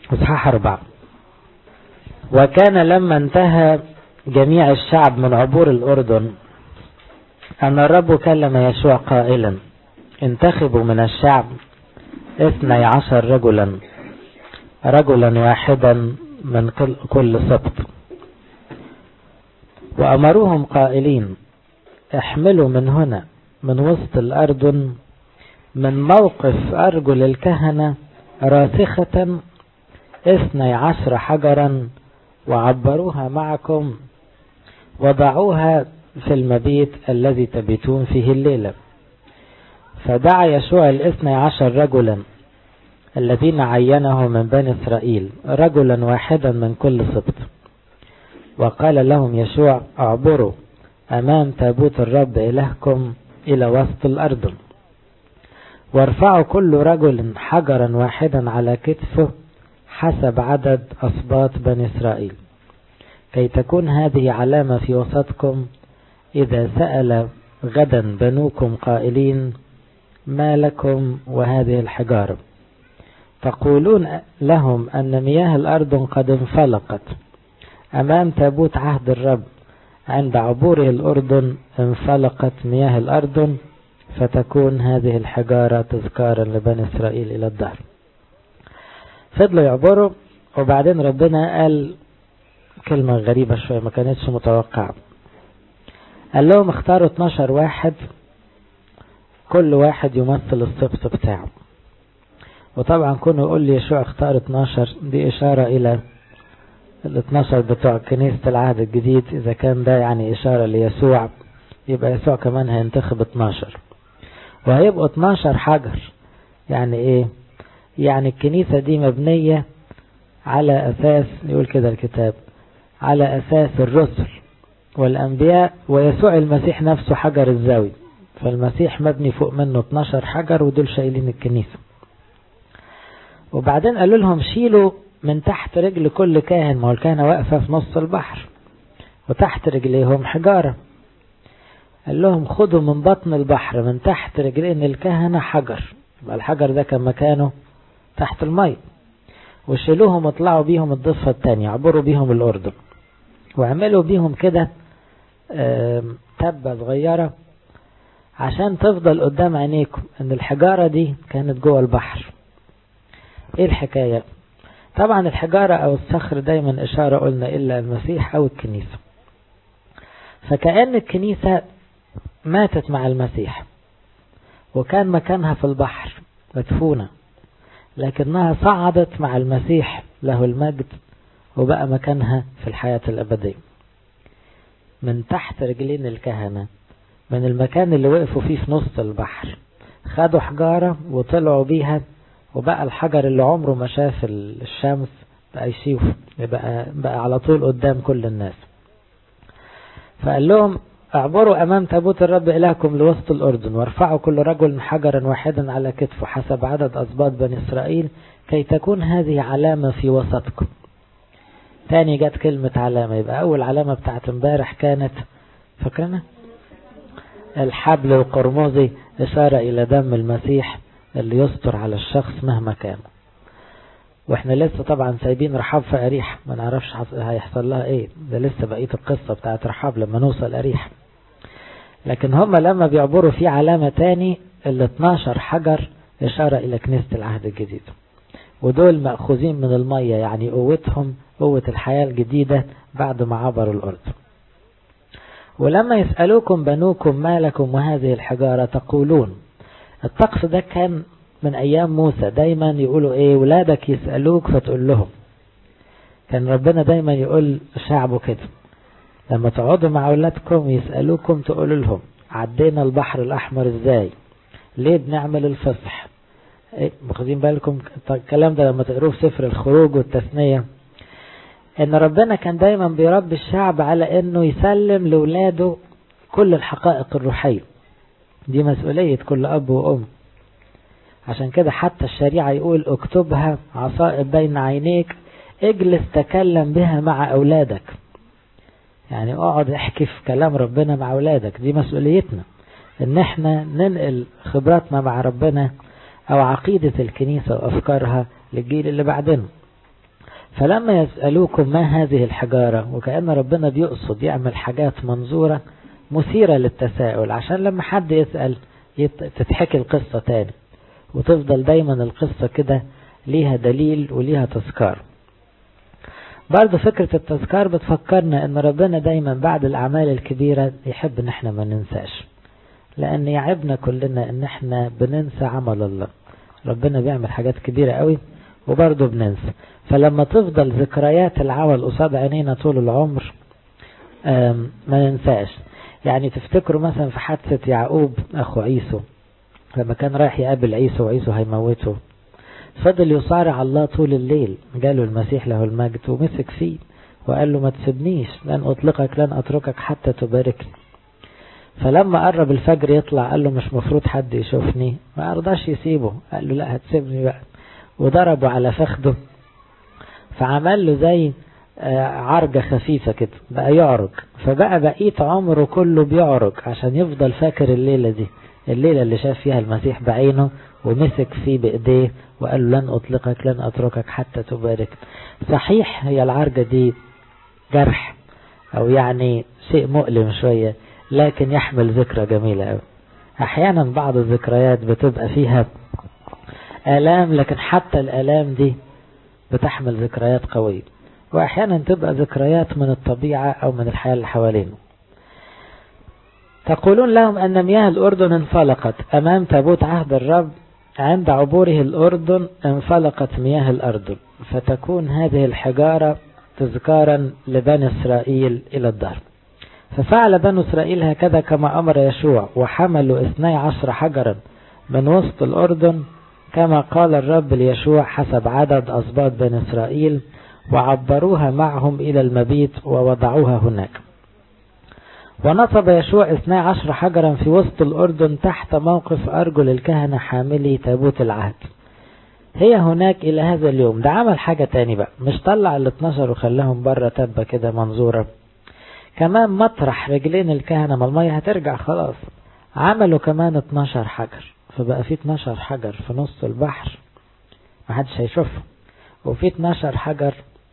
اصحاح أربعة وكان لما انتهى جميع الشعب من عبور الأردن أن الرب كلم يشوع قائلا انتخبوا من الشعب اثني عشر رجلا رجلا واحدا من كل سبط وأمروهم قائلين احملوا من هنا من وسط الأردن من موقف أرجل الكهنة راسخة اثني عشر حجرا وعبروها معكم وضعوها في المبيت الذي تبيتون فيه الليلة فدعا يشوع الاثني عشر رجلا الذين عينه من بني إسرائيل رجلا واحدا من كل سبط وقال لهم يشوع اعبروا أمام تابوت الرب إلهكم إلى وسط الأرض وارفعوا كل رجل حجرا واحدا على كتفه حسب عدد أصباط بني إسرائيل كي تكون هذه علامة في وسطكم إذا سأل غدا بنوكم قائلين ما لكم وهذه الحجارة تقولون لهم أن مياه الأرض قد انفلقت أمام تابوت عهد الرب عند عبوره الأردن انفلقت مياه الأردن فتكون هذه الحجارة تذكارا لبني إسرائيل إلى الدهر فضلوا يعبروا وبعدين ربنا قال كلمة غريبة شوية ما كانتش متوقعة قال لهم اختاروا 12 واحد كل واحد يمثل السبط بتاعه وطبعا كونه يقول لي يشوع اختار 12 دي إشارة إلى ال 12 بتوع كنيسة العهد الجديد إذا كان ده يعني إشارة ليسوع يبقى يسوع كمان هينتخب 12 وهيبقوا 12 حجر يعني إيه يعني الكنيسة دي مبنية على أساس يقول كده الكتاب على أساس الرسل والأنبياء ويسوع المسيح نفسه حجر الزاوية فالمسيح مبني فوق منه 12 حجر ودول شايلين الكنيسة وبعدين قالوا لهم شيلوا من تحت رجل كل كاهن ما هو الكهنة واقفة في نص البحر وتحت رجليهم حجارة قال لهم خدوا من بطن البحر من تحت رجلين الكهنة حجر يبقى الحجر ده كان مكانه تحت المي وشيلوهم واطلعوا بيهم الضفة التانية عبروا بيهم الأردن واعملوا بيهم كده تبة صغيرة عشان تفضل قدام عينيكم ان الحجارة دي كانت جوه البحر ايه الحكاية طبعا الحجارة او الصخر دايما اشارة قلنا الا المسيح او الكنيسة فكأن الكنيسة ماتت مع المسيح وكان مكانها في البحر مدفونة لكنها صعدت مع المسيح له المجد وبقى مكانها في الحياة الأبدية من تحت رجلين الكهنة من المكان اللي وقفوا فيه في نص البحر خدوا حجارة وطلعوا بيها وبقى الحجر اللي عمره ما شاف الشمس بقى يشيف بقى, بقى على طول قدام كل الناس فقال لهم اعبروا أمام تابوت الرب إلهكم لوسط الأردن وارفعوا كل رجل حجرا واحدا على كتفه حسب عدد أسباط بني إسرائيل كي تكون هذه علامة في وسطكم تاني جت كلمة علامة يبقى أول علامة بتاعت امبارح كانت فاكرنا الحبل القرمزي إشارة إلى دم المسيح اللي يستر على الشخص مهما كان واحنا لسه طبعا سايبين رحاب في أريح ما نعرفش هيحصل لها ايه ده لسه بقية القصة بتاعت رحاب لما نوصل أريح لكن هم لما بيعبروا في علامة تاني ال 12 حجر إشارة إلى كنيسة العهد الجديد ودول مأخوذين من المية يعني قوتهم قوة الحياة الجديدة بعد ما عبروا الأرض ولما يسألوكم بنوكم ما لكم وهذه الحجارة تقولون الطقس ده كان من أيام موسى دايما يقولوا إيه ولادك يسألوك فتقول لهم كان ربنا دايما يقول شعبه كده لما تقعدوا مع أولادكم يسألوكم تقولوا لهم عدينا البحر الأحمر إزاي ليه بنعمل الفصح إيه واخدين بالكم الكلام ده لما تقروه في سفر الخروج والتثنية ان ربنا كان دايما بيربي الشعب على انه يسلم لولاده كل الحقائق الروحية دي مسؤولية كل اب وام عشان كده حتى الشريعة يقول اكتبها عصائب بين عينيك اجلس تكلم بها مع اولادك يعني اقعد احكي في كلام ربنا مع اولادك دي مسؤوليتنا ان احنا ننقل خبراتنا مع ربنا او عقيدة الكنيسة وافكارها للجيل اللي بعدنا فلما يسألوكم ما هذه الحجارة وكأن ربنا بيقصد يعمل حاجات منظورة مثيرة للتساؤل عشان لما حد يسأل تتحكي القصة تاني وتفضل دايما القصة كده ليها دليل وليها تذكار برضه فكرة التذكار بتفكرنا ان ربنا دايما بعد الاعمال الكبيرة يحب ان احنا ما ننساش لان يعبنا كلنا ان احنا بننسى عمل الله ربنا بيعمل حاجات كبيرة قوي وبرضه بننسى فلما تفضل ذكريات العمل قصاد عينينا طول العمر ما ننساش يعني تفتكروا مثلا في حادثة يعقوب اخو عيسو لما كان رايح يقابل عيسو وعيسو هيموته فضل يصارع الله طول الليل جاله المسيح له المجد ومسك فيه وقال له ما تسيبنيش لن أطلقك لن أتركك حتى تباركني فلما قرب الفجر يطلع قال له مش مفروض حد يشوفني ما أرضاش يسيبه قال له لا هتسيبني بقى وضربه على فخده فعمل له زي عرجة خفيفة كده بقى يعرج فبقى بقيت عمره كله بيعرج عشان يفضل فاكر الليلة دي الليلة اللي شاف فيها المسيح بعينه ومسك فيه بإيديه وقال له لن أطلقك لن أتركك حتى تبارك صحيح هي العرجة دي جرح أو يعني شيء مؤلم شوية لكن يحمل ذكرى جميلة أوي أحيانا بعض الذكريات بتبقى فيها آلام لكن حتى الآلام دي بتحمل ذكريات قوية وأحيانا تبقى ذكريات من الطبيعة أو من الحياة اللي حوالينا تقولون لهم أن مياه الأردن انفلقت أمام تابوت عهد الرب عند عبوره الأردن انفلقت مياه الأردن فتكون هذه الحجارة تذكارا لبني إسرائيل إلى الدهر ففعل بنو إسرائيل هكذا كما أمر يشوع وحملوا اثني عشر حجرا من وسط الأردن كما قال الرب ليشوع حسب عدد أسباط بني إسرائيل وعبروها معهم إلى المبيت ووضعوها هناك ونصب يشوع اثني عشر حجرا في وسط الأردن تحت موقف أرجل الكهنة حاملي تابوت العهد هي هناك إلى هذا اليوم ده عمل حاجة تاني بقى مش طلع ال 12 وخلاهم بره تبة كده منظورة كمان مطرح رجلين الكهنة ما المية هترجع خلاص عملوا كمان 12 حجر فبقى في 12 حجر في نص البحر محدش هيشوفهم وفي 12 حجر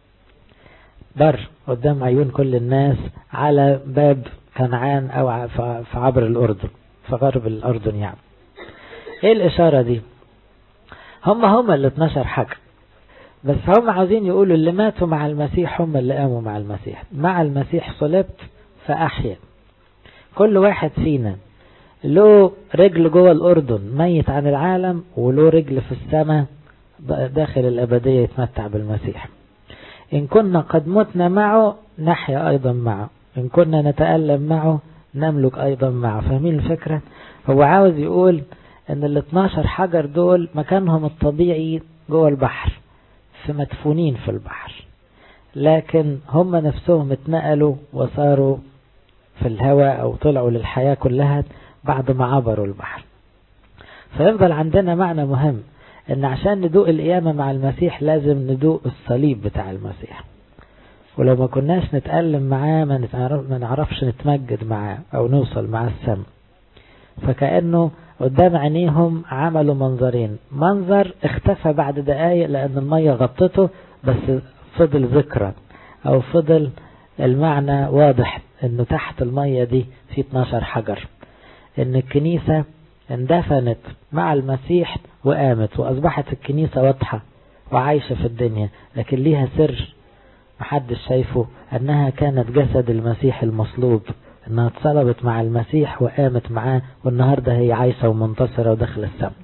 بر قدام عيون كل الناس على باب كنعان او في عبر الاردن في غرب الاردن يعني ايه الاشارة دي هم هم ال 12 حجر بس هم عاوزين يقولوا اللي ماتوا مع المسيح هم اللي قاموا مع المسيح مع المسيح صلبت فأحيا كل واحد فينا له رجل جوه الأردن ميت عن العالم وله رجل في السماء داخل الأبدية يتمتع بالمسيح إن كنا قد متنا معه نحيا أيضا معه إن كنا نتألم معه نملك أيضا معه فاهمين الفكرة هو عاوز يقول ان ال 12 حجر دول مكانهم الطبيعي جوه البحر في مدفونين في البحر لكن هم نفسهم اتنقلوا وصاروا في الهواء او طلعوا للحياة كلها بعد ما عبروا البحر فيفضل عندنا معنى مهم ان عشان ندوق القيامة مع المسيح لازم ندوق الصليب بتاع المسيح ولو ما كناش نتألم معاه ما نعرفش نتمجد معاه او نوصل مع السماء فكأنه قدام عينيهم عملوا منظرين منظر اختفى بعد دقايق لأن المية غطته بس فضل ذكرى أو فضل المعنى واضح أنه تحت المية دي في 12 حجر أن الكنيسة اندفنت مع المسيح وقامت وأصبحت الكنيسة واضحة وعايشة في الدنيا لكن ليها سر محدش شايفه أنها كانت جسد المسيح المصلوب انها اتصلبت مع المسيح وقامت معاه والنهاردة هي عايشة ومنتصرة وداخل السماء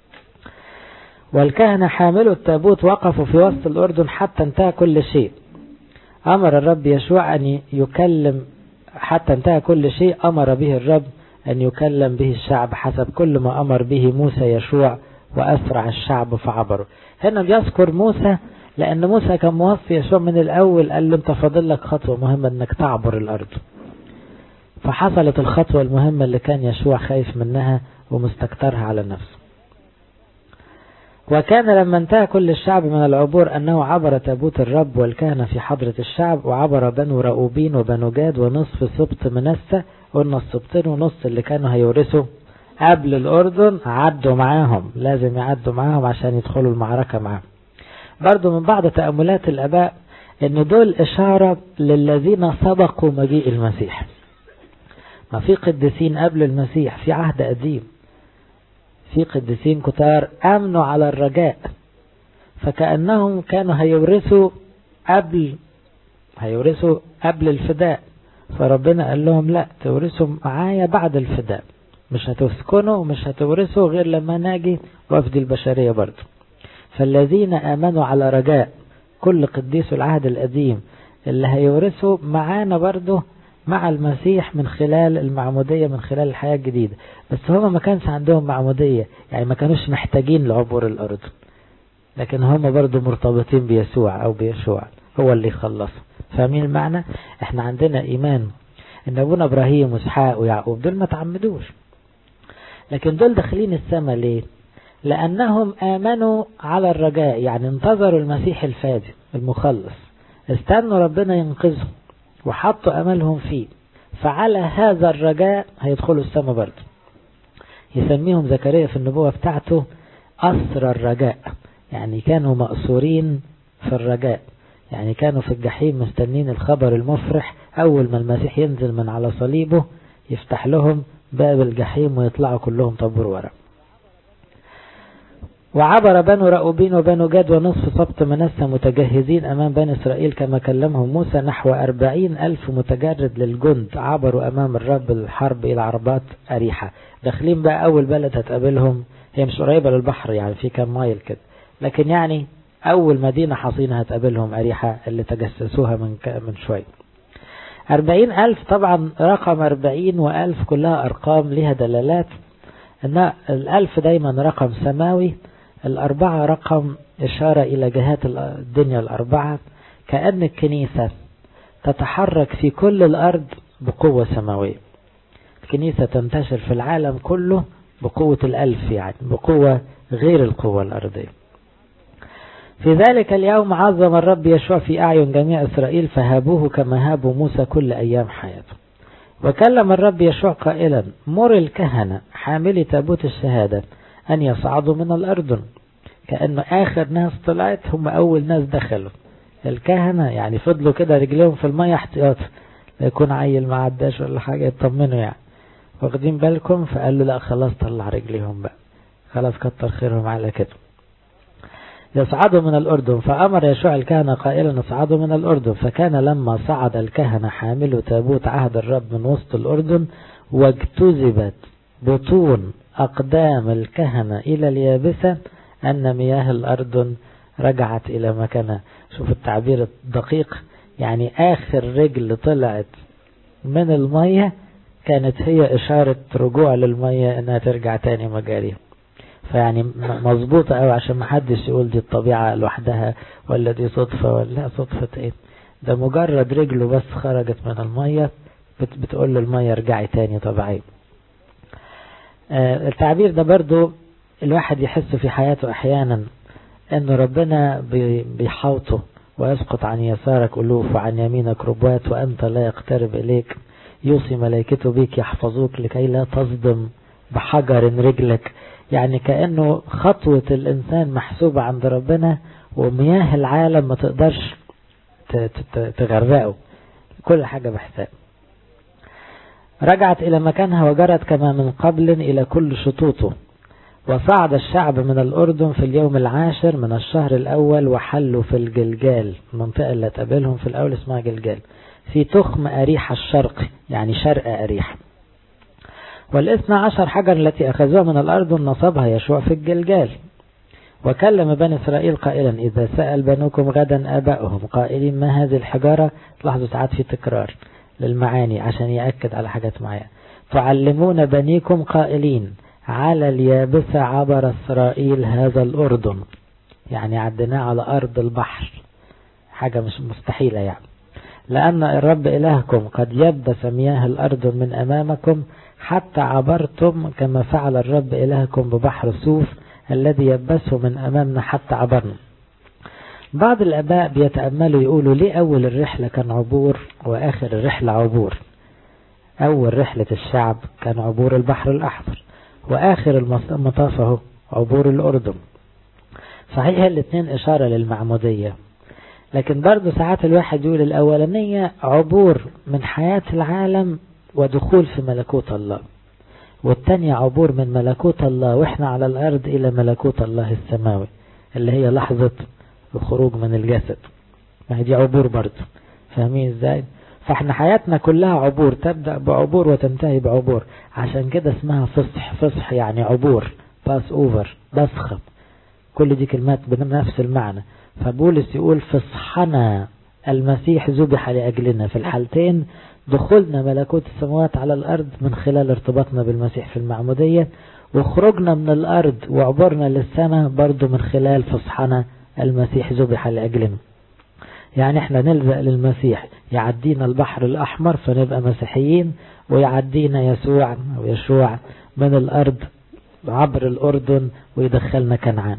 والكهنة حاملوا التابوت وقفوا في وسط الأردن حتى انتهى كل شيء أمر الرب يشوع أن يكلم حتى انتهى كل شيء أمر به الرب أن يكلم به الشعب حسب كل ما أمر به موسى يشوع وأسرع الشعب فعبروا هنا بيذكر موسى لأن موسى كان موصي يشوع من الأول قال له أنت فاضل لك خطوة مهمة أنك تعبر الأرض فحصلت الخطوة المهمة اللي كان يشوع خايف منها ومستكترها على نفسه وكان لما انتهى كل الشعب من العبور أنه عبر تابوت الرب والكهنة في حضرة الشعب وعبر بنو رؤوبين وبنو جاد ونصف سبط منسى قلنا السبطين ونص اللي كانوا هيورثوا قبل الأردن عدوا معاهم لازم يعدوا معاهم عشان يدخلوا المعركة معاهم برضو من بعض تأملات الأباء ان دول إشارة للذين سبقوا مجيء المسيح ما في قديسين قبل المسيح في عهد قديم في قديسين كتار آمنوا على الرجاء فكأنهم كانوا هيورثوا قبل هيورثوا قبل الفداء فربنا قال لهم لا تورثوا معايا بعد الفداء مش هتسكنوا ومش هتورثوا غير لما ناجي وفد البشرية برضه فالذين آمنوا على رجاء كل قديس العهد القديم اللي هيورثوا معانا برضه مع المسيح من خلال المعمودية من خلال الحياة الجديدة بس هما ما كانش عندهم معمودية يعني ما كانوش محتاجين لعبور الأرض لكن هما برضو مرتبطين بيسوع أو بيشوع هو اللي يخلص فاهمين المعنى احنا عندنا إيمان ان أبونا إبراهيم وإسحاق ويعقوب دول ما تعمدوش لكن دول داخلين السماء ليه لأنهم آمنوا على الرجاء يعني انتظروا المسيح الفادي المخلص استنوا ربنا ينقذهم وحطوا أملهم فيه فعلى هذا الرجاء هيدخلوا السماء برضه يسميهم زكريا في النبوة بتاعته أسر الرجاء يعني كانوا مأسورين في الرجاء يعني كانوا في الجحيم مستنين الخبر المفرح أول ما المسيح ينزل من على صليبه يفتح لهم باب الجحيم ويطلعوا كلهم طبور ورا وعبر بنو رأوبين وبنو جاد ونصف سبط منسى متجهزين أمام بني إسرائيل كما كلمهم موسى نحو أربعين ألف متجرد للجند عبروا أمام الرب الحرب إلى عربات أريحة داخلين بقى أول بلد هتقابلهم هي مش قريبة للبحر يعني في كام مايل كده لكن يعني أول مدينة حصينة هتقابلهم أريحة اللي تجسسوها من من شوية أربعين ألف طبعا رقم أربعين وألف كلها أرقام لها دلالات أن الألف دايما رقم سماوي الأربعة رقم إشارة إلى جهات الدنيا الأربعة كأن الكنيسة تتحرك في كل الأرض بقوة سماوية الكنيسة تنتشر في العالم كله بقوة الألف يعني بقوة غير القوة الأرضية في ذلك اليوم عظم الرب يشوع في أعين جميع إسرائيل فهابوه كما هابوا موسى كل أيام حياته وكلم الرب يشوع قائلا مر الكهنة حاملي تابوت الشهادة أن يصعدوا من الأردن كأن آخر ناس طلعت هم أول ناس دخلوا الكهنة يعني فضلوا كده رجليهم في المية احتياطا لا يكون عيل ما عداش ولا حاجة يطمنوا يعني واخدين بالكم فقال له لا خلاص طلع رجليهم بقى خلاص كتر خيرهم على كده يصعدوا من الأردن فأمر يشوع الكهنة قائلا اصعدوا من الأردن فكان لما صعد الكهنة حاملوا تابوت عهد الرب من وسط الأردن واجتذبت بطون أقدام الكهنة إلى اليابسة أن مياه الأردن رجعت إلى مكانها شوف التعبير الدقيق يعني آخر رجل طلعت من المية كانت هي إشارة رجوع للمية إنها ترجع تاني مجاريها فيعني مظبوطة قوي عشان ما حدش يقول دي الطبيعة لوحدها ولا دي صدفة ولا صدفة ايه ده مجرد رجله بس خرجت من المية بتقول له المية ارجعي تاني طبيعي آه التعبير ده برضو الواحد يحس في حياته احيانا ان ربنا بيحوطه ويسقط عن يسارك ألوف وعن يمينك ربوات وأنت لا يقترب إليك يوصي ملائكته بيك يحفظوك لكي لا تصدم بحجر رجلك يعني كأنه خطوة الإنسان محسوبة عند ربنا ومياه العالم ما تقدرش تغرقه كل حاجة بحساب رجعت إلى مكانها وجرت كما من قبل إلى كل شطوطه وصعد الشعب من الأردن في اليوم العاشر من الشهر الأول وحلوا في الجلجال المنطقة اللي تقابلهم في الأول اسمها جلجال في تخم أريحة الشرقي يعني شرق أريحة والاثنى عشر حجر التي أخذوها من الأرض نصبها يشوع في الجلجال وكلم بني إسرائيل قائلا إذا سأل بنوكم غدا آبائهم قائلين ما هذه الحجارة تلاحظوا ساعات في تكرار للمعاني عشان يأكد على حاجات معينة تعلمون بنيكم قائلين على اليابسة عبر إسرائيل هذا الأردن يعني عدناه على أرض البحر حاجة مش مستحيلة يعني لأن الرب إلهكم قد يبس مياه الأردن من أمامكم حتى عبرتم كما فعل الرب إلهكم ببحر صوف الذي يبسه من أمامنا حتى عبرنا بعض الأباء بيتأملوا يقولوا ليه أول الرحلة كان عبور وآخر الرحلة عبور أول رحلة الشعب كان عبور البحر الأحمر وآخر المطاف هو عبور الأردن صحيح الاثنين إشارة للمعمودية لكن برضه ساعات الواحد يقول الأولانية عبور من حياة العالم ودخول في ملكوت الله والتانية عبور من ملكوت الله وإحنا على الأرض إلى ملكوت الله السماوي اللي هي لحظة الخروج من الجسد ما هي دي عبور برضه فاهمين ازاي فاحنا حياتنا كلها عبور تبدأ بعبور وتنتهي بعبور عشان كده اسمها فصح فصح يعني عبور باس اوفر بسخة كل دي كلمات بنفس المعنى فبولس يقول فصحنا المسيح ذبح لأجلنا في الحالتين دخولنا ملكوت السماوات على الأرض من خلال ارتباطنا بالمسيح في المعمودية وخروجنا من الأرض وعبورنا للسماء برضو من خلال فصحنا المسيح ذبح لأجلنا يعني احنا نلزق للمسيح يعدينا البحر الأحمر فنبقى مسيحيين ويعدينا يسوع أو يشوع من الأرض عبر الأردن ويدخلنا كنعان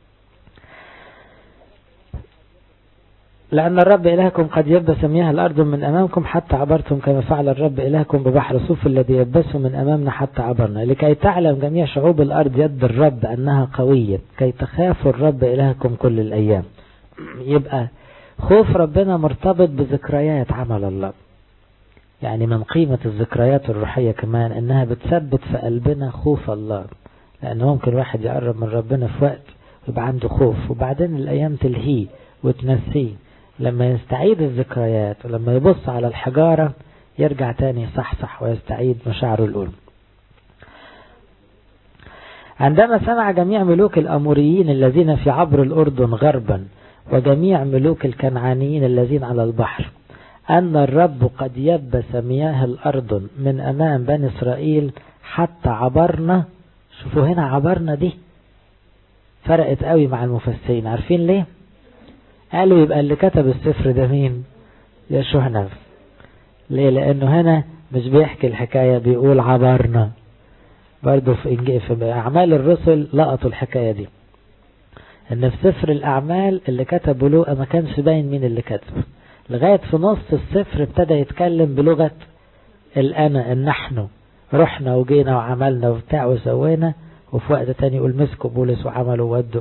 لأن الرب إلهكم قد يبس مياه الأرض من أمامكم حتى عبرتم كما فعل الرب إلهكم ببحر صوف الذي يبسه من أمامنا حتى عبرنا لكي تعلم جميع شعوب الأرض يد الرب أنها قوية كي تخافوا الرب إلهكم كل الأيام يبقى خوف ربنا مرتبط بذكريات عمل الله يعني من قيمة الذكريات الروحية كمان انها بتثبت في قلبنا خوف الله لان ممكن واحد يقرب من ربنا في وقت ويبقى عنده خوف وبعدين الايام تلهيه وتنسيه لما يستعيد الذكريات ولما يبص على الحجارة يرجع تاني يصحصح ويستعيد مشاعره الأولى عندما سمع جميع ملوك الأموريين الذين في عبر الأردن غربا وجميع ملوك الكنعانيين الذين على البحر أن الرب قد يبس مياه الأردن من أمام بني إسرائيل حتى عبرنا شوفوا هنا عبرنا دي فرقت قوي مع المفسرين عارفين ليه قالوا يبقى اللي كتب السفر ده مين يشوع نفس ليه لأنه هنا مش بيحكي الحكاية بيقول عبرنا برضه في, في أعمال الرسل لقطوا الحكاية دي ان في سفر الاعمال اللي كتبه له ما كانش باين مين اللي كتب لغاية في نص السفر ابتدى يتكلم بلغة الانا النحن رحنا وجينا وعملنا وبتاع وسوينا وفي وقت تاني يقول مسكوا بولس وعملوا ودوا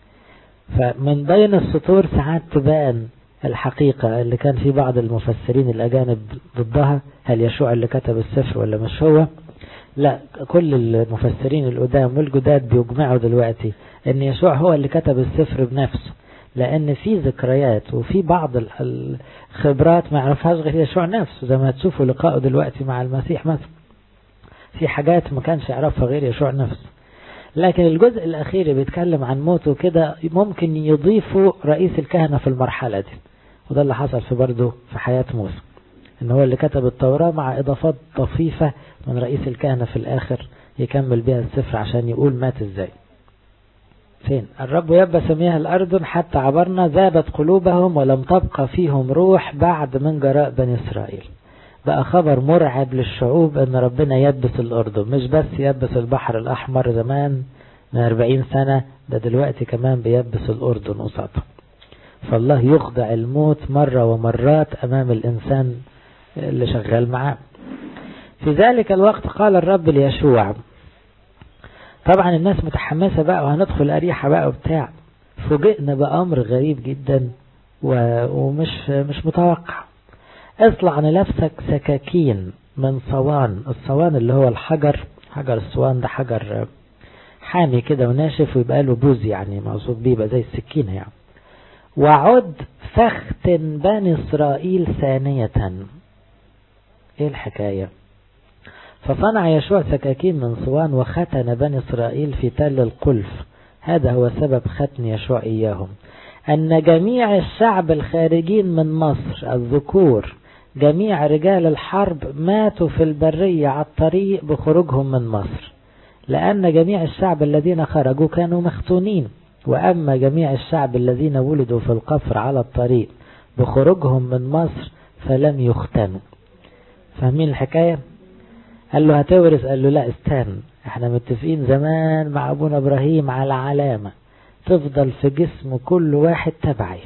فمن بين السطور ساعات تبان الحقيقة اللي كان في بعض المفسرين الأجانب ضدها هل يشوع اللي كتب السفر ولا مش هو لا كل المفسرين القدام والجداد بيجمعوا دلوقتي ان يشوع هو اللي كتب السفر بنفسه لان في ذكريات وفي بعض الخبرات ما يعرفهاش غير يشوع نفسه زي ما تشوفوا لقائه دلوقتي مع المسيح مثلا في حاجات ما كانش يعرفها غير يشوع نفسه لكن الجزء الاخير بيتكلم عن موته كده ممكن يضيفوا رئيس الكهنة في المرحلة دي وده اللي حصل في برضه في حياة موسى ان هو اللي كتب التوراة مع اضافات طفيفة من رئيس الكهنة في الاخر يكمل بها السفر عشان يقول مات ازاي فين الرب يبس مياه الأردن حتى عبرنا ذابت قلوبهم ولم تبقى فيهم روح بعد من جراء بني إسرائيل بقى خبر مرعب للشعوب ان ربنا يبس الأردن مش بس يبس البحر الأحمر زمان من 40 سنة ده دلوقتي كمان بيبس الأردن قصادهم فالله يخضع الموت مرة ومرات أمام الإنسان اللي شغال معاه في ذلك الوقت قال الرب ليشوع طبعا الناس متحمسة بقى وهندخل أريحة بقى وبتاع فوجئنا بأمر غريب جدا ومش مش متوقع اصلع لنفسك سكاكين من صوان الصوان اللي هو الحجر حجر الصوان ده حجر حامي كده وناشف ويبقى له بوز يعني مقصود بيه يبقى زي السكينة يعني وعد فختن بني إسرائيل ثانية ايه الحكاية فصنع يشوع سكاكين من صوان وختن بني إسرائيل في تل القلف هذا هو سبب ختن يشوع إياهم أن جميع الشعب الخارجين من مصر الذكور جميع رجال الحرب ماتوا في البرية على الطريق بخروجهم من مصر لأن جميع الشعب الذين خرجوا كانوا مختونين وأما جميع الشعب الذين ولدوا في القفر على الطريق بخروجهم من مصر فلم يختنوا فاهمين الحكاية قال له هتورث قال له لا استنى احنا متفقين زمان مع ابونا ابراهيم على علامة تفضل في جسم كل واحد تبعي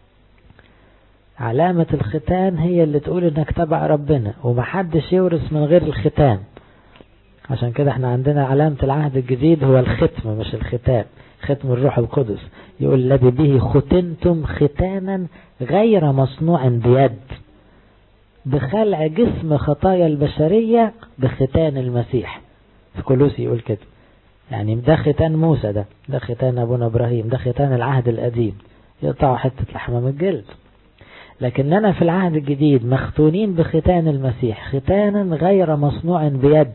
علامة الختان هي اللي تقول انك تبع ربنا ومحدش يورث من غير الختان عشان كده احنا عندنا علامة العهد الجديد هو الختم مش الختام ختم الروح القدس يقول الذي به ختنتم ختانا غير مصنوع بيد بخلع جسم خطايا البشرية بختان المسيح في كولوسي يقول كده يعني ده ختان موسى ده ده ختان أبونا إبراهيم ده ختان العهد القديم يقطعوا حتة لحمة من الجلد لكننا في العهد الجديد مختونين بختان المسيح ختانا غير مصنوع بيد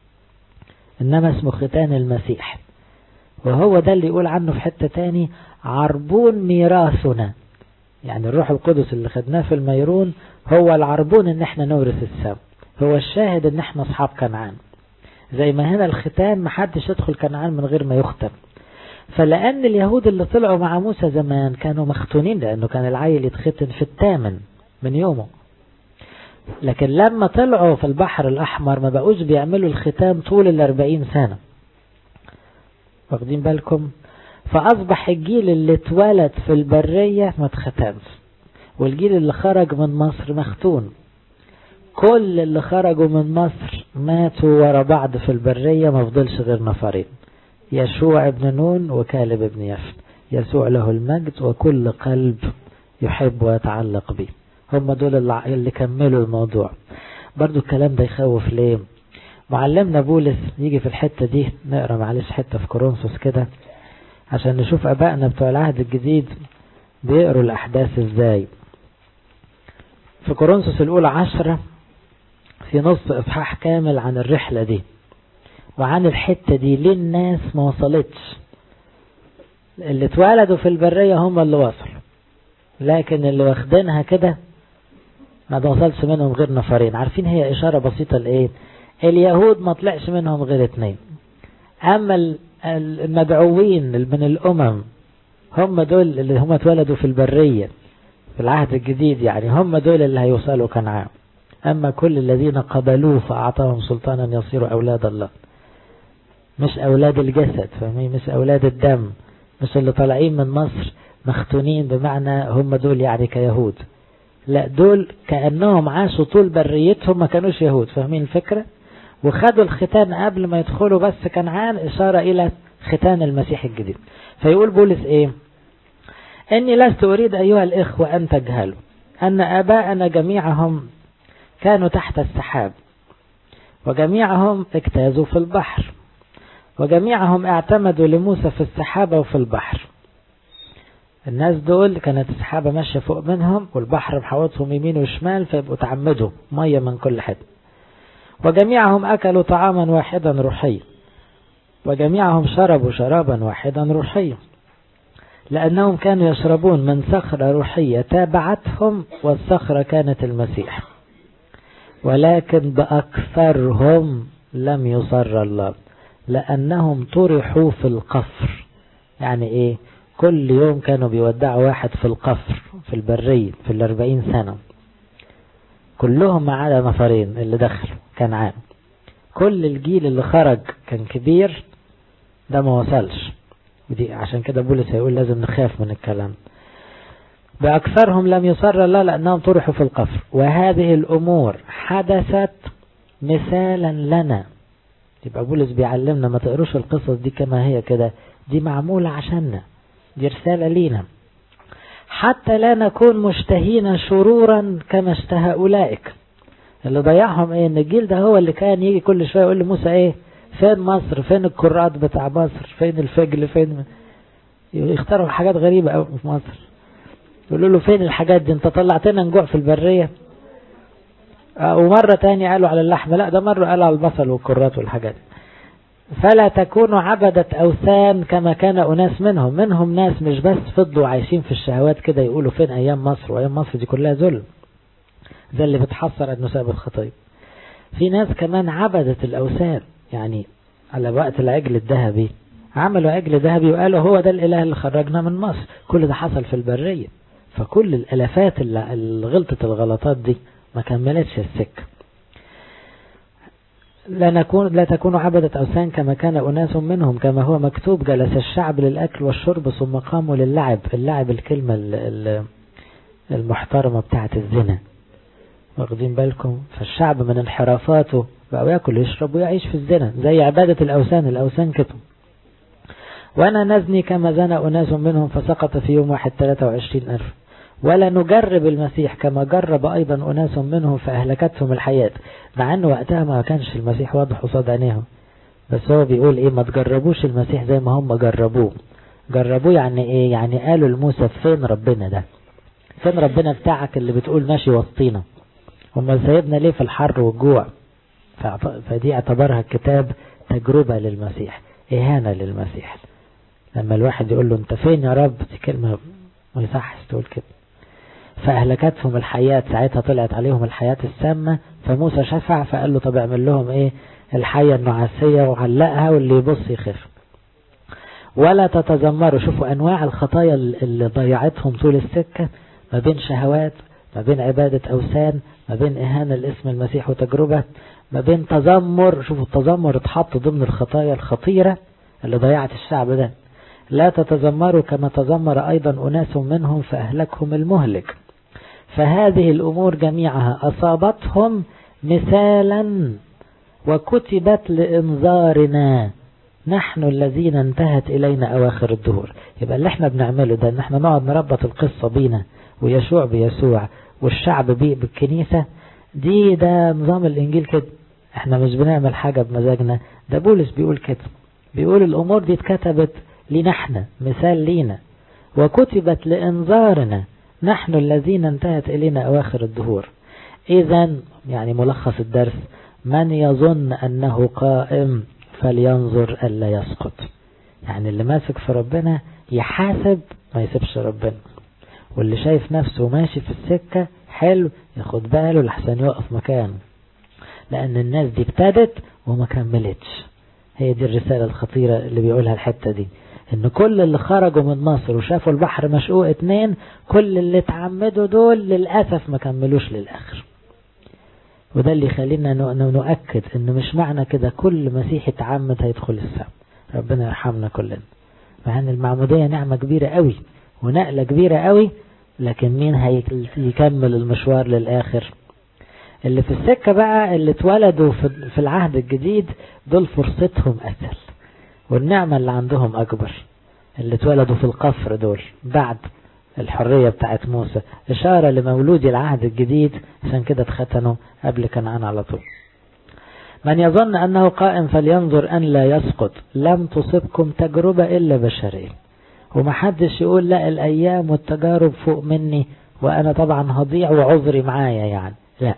إنما اسمه ختان المسيح وهو ده اللي يقول عنه في حتة تاني عربون ميراثنا يعني الروح القدس اللي خدناه في الميرون هو العربون ان احنا نورث السم هو الشاهد ان احنا اصحاب كنعان زي ما هنا الختان محدش يدخل كنعان من غير ما يختم فلأن اليهود اللي طلعوا مع موسى زمان كانوا مختونين لأنه كان العيل يتختن في الثامن من يومه لكن لما طلعوا في البحر الأحمر ما بقوش بيعملوا الختام طول الأربعين سنة واخدين بالكم فأصبح الجيل اللي اتولد في البرية ما اتختمش والجيل اللي خرج من مصر مختون كل اللي خرجوا من مصر ماتوا ورا بعض في البرية ما فضلش غير نفرين يشوع ابن نون وكالب ابن يفن يسوع له المجد وكل قلب يحب ويتعلق به هم دول اللي كملوا الموضوع برضو الكلام ده يخوف ليه معلمنا بولس يجي في الحتة دي نقرأ معلش حتة في كورنثوس كده عشان نشوف أبائنا بتوع العهد الجديد بيقروا الأحداث ازاي في كورنثوس الأولى عشرة في نص إصحاح كامل عن الرحلة دي وعن الحتة دي ليه الناس ما وصلتش اللي اتولدوا في البرية هم اللي وصلوا لكن اللي واخدينها كده ما وصلش منهم غير نفرين عارفين هي إشارة بسيطة لإيه اليهود ما طلعش منهم غير اتنين أما المدعوين من الأمم هم دول اللي هم اتولدوا في البرية في العهد الجديد يعني هم دول اللي هيوصلوا كنعان أما كل الذين قبلوه فأعطاهم سلطانا يصيروا أولاد الله مش أولاد الجسد فاهمين مش أولاد الدم مش اللي طالعين من مصر مختونين بمعنى هم دول يعني كيهود لا دول كأنهم عاشوا طول بريتهم ما كانوش يهود فاهمين الفكرة وخدوا الختان قبل ما يدخلوا بس كنعان إشارة إلى ختان المسيح الجديد فيقول بولس إيه إني لست أريد أيها الإخوة أن تجهلوا أن آباءنا جميعهم كانوا تحت السحاب وجميعهم اجتازوا في البحر وجميعهم اعتمدوا لموسى في السحابة وفي البحر الناس دول كانت السحابة ماشية فوق منهم والبحر محوطهم يمين وشمال فيبقوا تعمدوا مية من كل حد وجميعهم أكلوا طعاما واحدا روحيا وجميعهم شربوا شرابا واحدا روحيا لأنهم كانوا يشربون من صخرة روحية تابعتهم والصخرة كانت المسيح ولكن بأكثرهم لم يصر الله لأنهم طرحوا في القفر يعني إيه كل يوم كانوا بيودعوا واحد في القفر في البرية في الأربعين سنة كلهم ما عدا نفرين اللي دخلوا كان عام كل الجيل اللي خرج كان كبير ده ما وصلش ودي عشان كده بولس هيقول لازم نخاف من الكلام بأكثرهم لم يصر الله لأنهم طرحوا في القفر وهذه الأمور حدثت مثالا لنا يبقى بولس بيعلمنا ما تقروش القصص دي كما هي كده دي معمولة عشاننا دي رسالة لينا حتى لا نكون مشتهين شرورا كما اشتهى أولئك اللي ضيعهم ايه ان الجيل ده هو اللي كان يجي كل شوية يقول لموسى ايه فين مصر فين الكرات بتاع مصر فين الفجل فين يختاروا حاجات غريبة قوي في مصر يقولوا له فين الحاجات دي انت طلعتنا نجوع في البرية اه ومرة تاني قالوا على اللحمة لا ده مرة قالوا على البصل والكرات والحاجات فلا تكونوا عبدة أوثان كما كان أناس منهم منهم ناس مش بس فضلوا عايشين في الشهوات كده يقولوا فين أيام مصر وأيام مصر دي كلها ذل ده اللي بتحصر أنه ساب الخطيب في ناس كمان عبدت الأوثان يعني على وقت العجل الذهبي عملوا عجل ذهبي وقالوا هو ده الإله اللي خرجنا من مصر كل ده حصل في البرية فكل الألفات اللي غلطت الغلطات دي ما كملتش السكة لا نكون لا تكونوا عبدة أوثان كما كان أناس منهم كما هو مكتوب جلس الشعب للأكل والشرب ثم قاموا للعب اللعب الكلمة المحترمة بتاعت الزنا واخدين بالكم فالشعب من انحرافاته بقوا ياكل ويشرب ويعيش في الزنا زي عبادة الأوثان الأوثان كده وأنا نزني كما زنى أناس منهم فسقط في يوم واحد 23 ألف ولا نجرب المسيح كما جرب أيضا أناس منهم فأهلكتهم الحياة مع أنه وقتها ما كانش المسيح واضح قصاد عينيهم بس هو بيقول إيه ما تجربوش المسيح زي ما هم جربوه جربوه يعني إيه يعني قالوا لموسى فين ربنا ده فين ربنا بتاعك اللي بتقول ماشي وسطينا هم سيبنا ليه في الحر والجوع فدي اعتبرها الكتاب تجربة للمسيح إهانة للمسيح لما الواحد يقول له انت فين يا رب دي كلمة ما يصحش تقول كده فأهلكتهم الحياة ساعتها طلعت عليهم الحياة السامة فموسى شفع فقال له طب اعمل لهم ايه الحية النعاسية وعلقها واللي يبص يخف ولا تتذمروا شوفوا أنواع الخطايا اللي ضيعتهم طول السكة ما بين شهوات ما بين عبادة أوثان ما بين إهانة لاسم المسيح وتجربة ما بين تذمر شوفوا التذمر اتحط ضمن الخطايا الخطيرة اللي ضيعت الشعب ده لا تتذمروا كما تذمر أيضا أناس منهم فأهلكهم المهلك فهذه الأمور جميعها أصابتهم مثالا وكتبت لإنذارنا نحن الذين انتهت إلينا أواخر الدهور يبقى اللي احنا بنعمله ده ان احنا نقعد نربط القصة بينا ويشوع بيسوع والشعب بيه بالكنيسة دي ده نظام الإنجيل كده احنا مش بنعمل حاجة بمزاجنا ده بولس بيقول كده بيقول الأمور دي اتكتبت لينا احنا مثال لينا وكتبت لإنذارنا نحن الذين انتهت إلينا أواخر الدهور إذا يعني ملخص الدرس من يظن أنه قائم فلينظر ألا يسقط يعني اللي ماسك في ربنا يحاسب ما يسيبش ربنا واللي شايف نفسه ماشي في السكة حلو ياخد باله لحسن يقف مكانه لأن الناس دي ابتدت وما كملتش هي دي الرسالة الخطيرة اللي بيقولها الحتة دي ان كل اللي خرجوا من مصر وشافوا البحر مشقوق اتنين كل اللي اتعمدوا دول للأسف ما كملوش للآخر وده اللي يخلينا نؤكد ان مش معنى كده كل مسيحي اتعمد هيدخل السماء ربنا يرحمنا كلنا مع ان المعمودية نعمة كبيرة قوي ونقلة كبيرة قوي لكن مين هيكمل المشوار للآخر اللي في السكة بقى اللي اتولدوا في العهد الجديد دول فرصتهم أسهل والنعمة اللي عندهم أكبر اللي اتولدوا في القفر دول بعد الحرية بتاعت موسى إشارة لمولودي العهد الجديد عشان كده اتختنوا قبل كنعان على طول من يظن أنه قائم فلينظر أن لا يسقط لم تصبكم تجربة إلا بشرية ومحدش يقول لا الأيام والتجارب فوق مني وأنا طبعا هضيع وعذري معايا يعني لا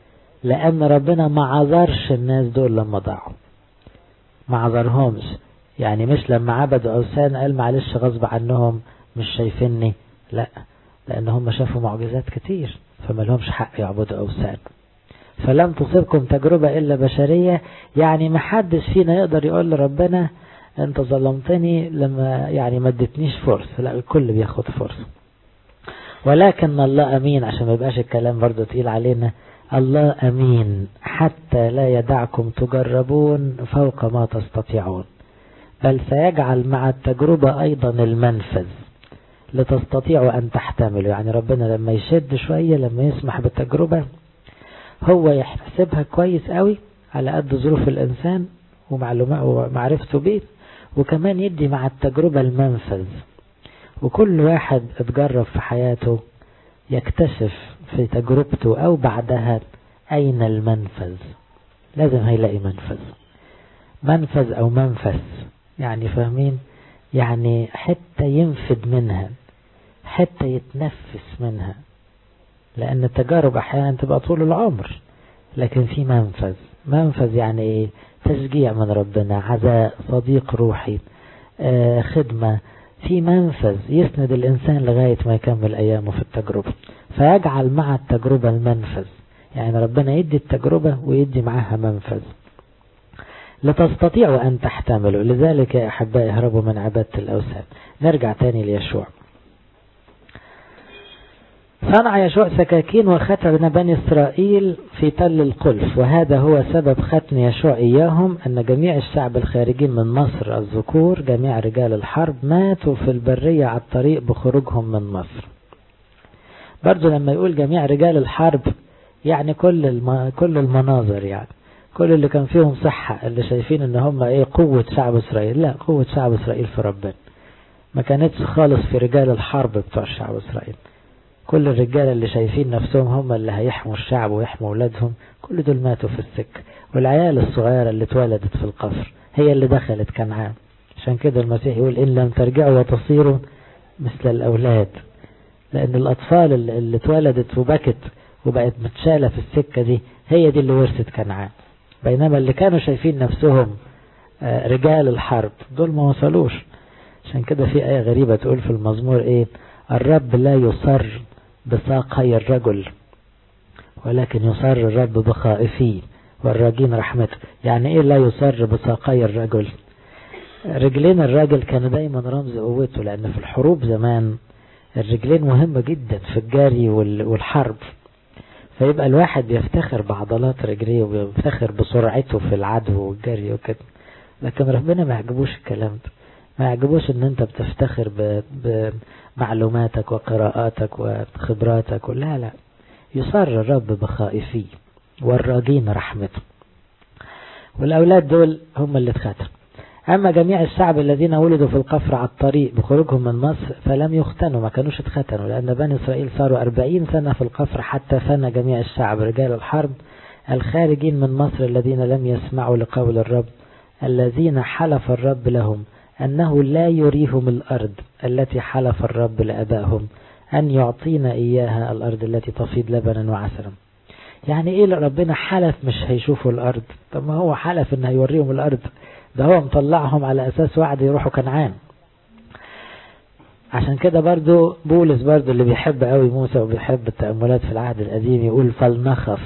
لأن ربنا ما عذرش الناس دول لما ضاعوا ما عذرهمش يعني مش لما عبدوا أوثان قال معلش غصب عنهم مش شايفيني لا لأن هم شافوا معجزات كتير فما لهمش حق يعبدوا أوثان فلم تصبكم تجربة إلا بشرية يعني ما حدش فينا يقدر يقول لربنا انت ظلمتني لما يعني ما ادتنيش فرصة لا الكل بياخد فرصة ولكن الله أمين عشان ما يبقاش الكلام برضو تقيل علينا الله أمين حتى لا يدعكم تجربون فوق ما تستطيعون بل سيجعل مع التجربة أيضا المنفذ لتستطيعوا أن تحتملوا يعني ربنا لما يشد شوية لما يسمح بالتجربة هو يحسبها كويس قوي على قد ظروف الإنسان ومعلومات ومعرفته بيه وكمان يدي مع التجربة المنفذ وكل واحد اتجرب في حياته يكتشف في تجربته أو بعدها أين المنفذ لازم هيلاقي منفذ منفذ أو منفذ يعني فاهمين يعني حتى ينفد منها حتى يتنفس منها لأن التجارب أحيانا تبقى طول العمر لكن في منفذ منفذ يعني إيه تشجيع من ربنا عزاء صديق روحي آه خدمة في منفذ يسند الإنسان لغاية ما يكمل أيامه في التجربة فيجعل مع التجربة المنفذ يعني ربنا يدي التجربة ويدي معها منفذ لتستطيعوا أن تحتملوا لذلك يا أحبائي اهربوا من عبادة الأوثان نرجع تاني ليشوع صنع يشوع سكاكين وختن بني إسرائيل في تل القلف وهذا هو سبب ختن يشوع إياهم أن جميع الشعب الخارجين من مصر الذكور جميع رجال الحرب ماتوا في البرية على الطريق بخروجهم من مصر برضو لما يقول جميع رجال الحرب يعني كل الم... كل المناظر يعني كل اللي كان فيهم صحة اللي شايفين ان هم ايه قوة شعب اسرائيل لا قوة شعب اسرائيل في ربنا ما كانتش خالص في رجال الحرب بتوع شعب اسرائيل كل الرجال اللي شايفين نفسهم هم اللي هيحموا الشعب ويحموا اولادهم كل دول ماتوا في السكة والعيال الصغيرة اللي اتولدت في القفر هي اللي دخلت كنعان عشان كده المسيح يقول إن لم ترجعوا وتصيروا مثل الأولاد لأن الأطفال اللي اتولدت وبكت وبقت متشالة في السكة دي هي دي اللي ورثت كنعان بينما اللي كانوا شايفين نفسهم رجال الحرب دول ما وصلوش عشان كده في آية غريبة تقول في المزمور إيه الرب لا يصر بساقي الرجل ولكن يصر الرب بخائفيه والراجين رحمته يعني ايه لا يصر بساقي الرجل رجلين الراجل كانوا دايما رمز قوته لان في الحروب زمان الرجلين مهمة جدا في الجري والحرب فيبقى الواحد بيفتخر بعضلات رجليه وبيفتخر بسرعته في العدو والجري وكده لكن ربنا ما يعجبوش الكلام ده ما يعجبوش ان انت بتفتخر بمعلوماتك وقراءاتك وخبراتك لا لا يصر الرب بخائفيه والراجين رحمته والأولاد دول هم اللي اتختموا أما جميع الشعب الذين ولدوا في القفر على الطريق بخروجهم من مصر فلم يختنوا ما كانوش اتختنوا لأن بني إسرائيل صاروا أربعين سنة في القفر حتى فنى جميع الشعب رجال الحرب الخارجين من مصر الذين لم يسمعوا لقول الرب الذين حلف الرب لهم أنه لا يريهم الأرض التي حلف الرب لأبائهم أن يعطينا إياها الأرض التي تفيض لبنا وعسلا يعني ايه ربنا حلف مش هيشوفوا الارض طب ما هو حلف ان هيوريهم الارض ده هو مطلعهم على اساس وعد يروحوا كنعان عشان كده برضو بولس برضو اللي بيحب قوي موسى وبيحب التأملات في العهد القديم يقول فلنخف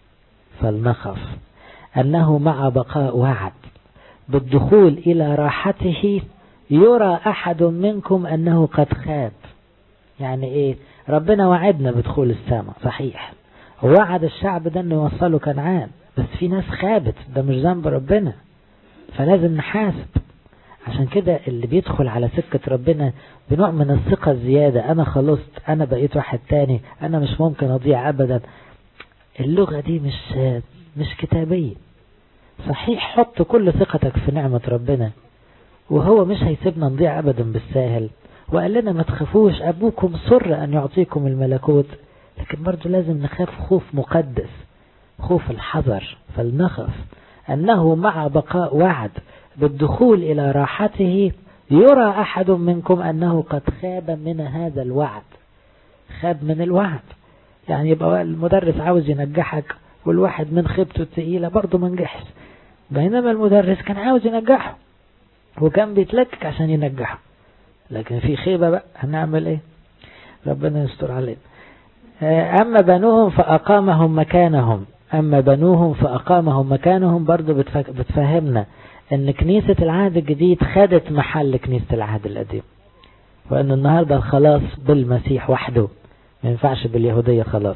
فلنخف أنه مع بقاء وعد بالدخول إلى راحته يرى أحد منكم أنه قد خاب يعني إيه ربنا وعدنا بدخول السماء صحيح ووعد الشعب ده انه يوصله كنعان بس في ناس خابت ده مش ذنب ربنا فلازم نحاسب عشان كده اللي بيدخل على سكة ربنا بنوع من الثقة الزيادة انا خلصت انا بقيت واحد تاني انا مش ممكن اضيع ابدا اللغة دي مش مش كتابية صحيح حط كل ثقتك في نعمة ربنا وهو مش هيسيبنا نضيع ابدا بالساهل وقال لنا ما تخافوش ابوكم سر ان يعطيكم الملكوت لكن برضو لازم نخاف خوف مقدس خوف الحذر فلنخف أنه مع بقاء وعد بالدخول إلى راحته يرى أحد منكم أنه قد خاب من هذا الوعد خاب من الوعد يعني يبقى المدرس عاوز ينجحك والواحد من خيبته الثقيلة برضه ما نجحش بينما المدرس كان عاوز ينجحه وكان بيتلكك عشان ينجحه لكن في خيبة بقى هنعمل ايه ربنا يستر علينا أما بنوهم فأقامهم مكانهم أما بنوهم فأقامهم مكانهم برضو بتفهمنا أن كنيسة العهد الجديد خدت محل كنيسة العهد القديم وأن النهاردة الخلاص بالمسيح وحده ما ينفعش باليهودية خلاص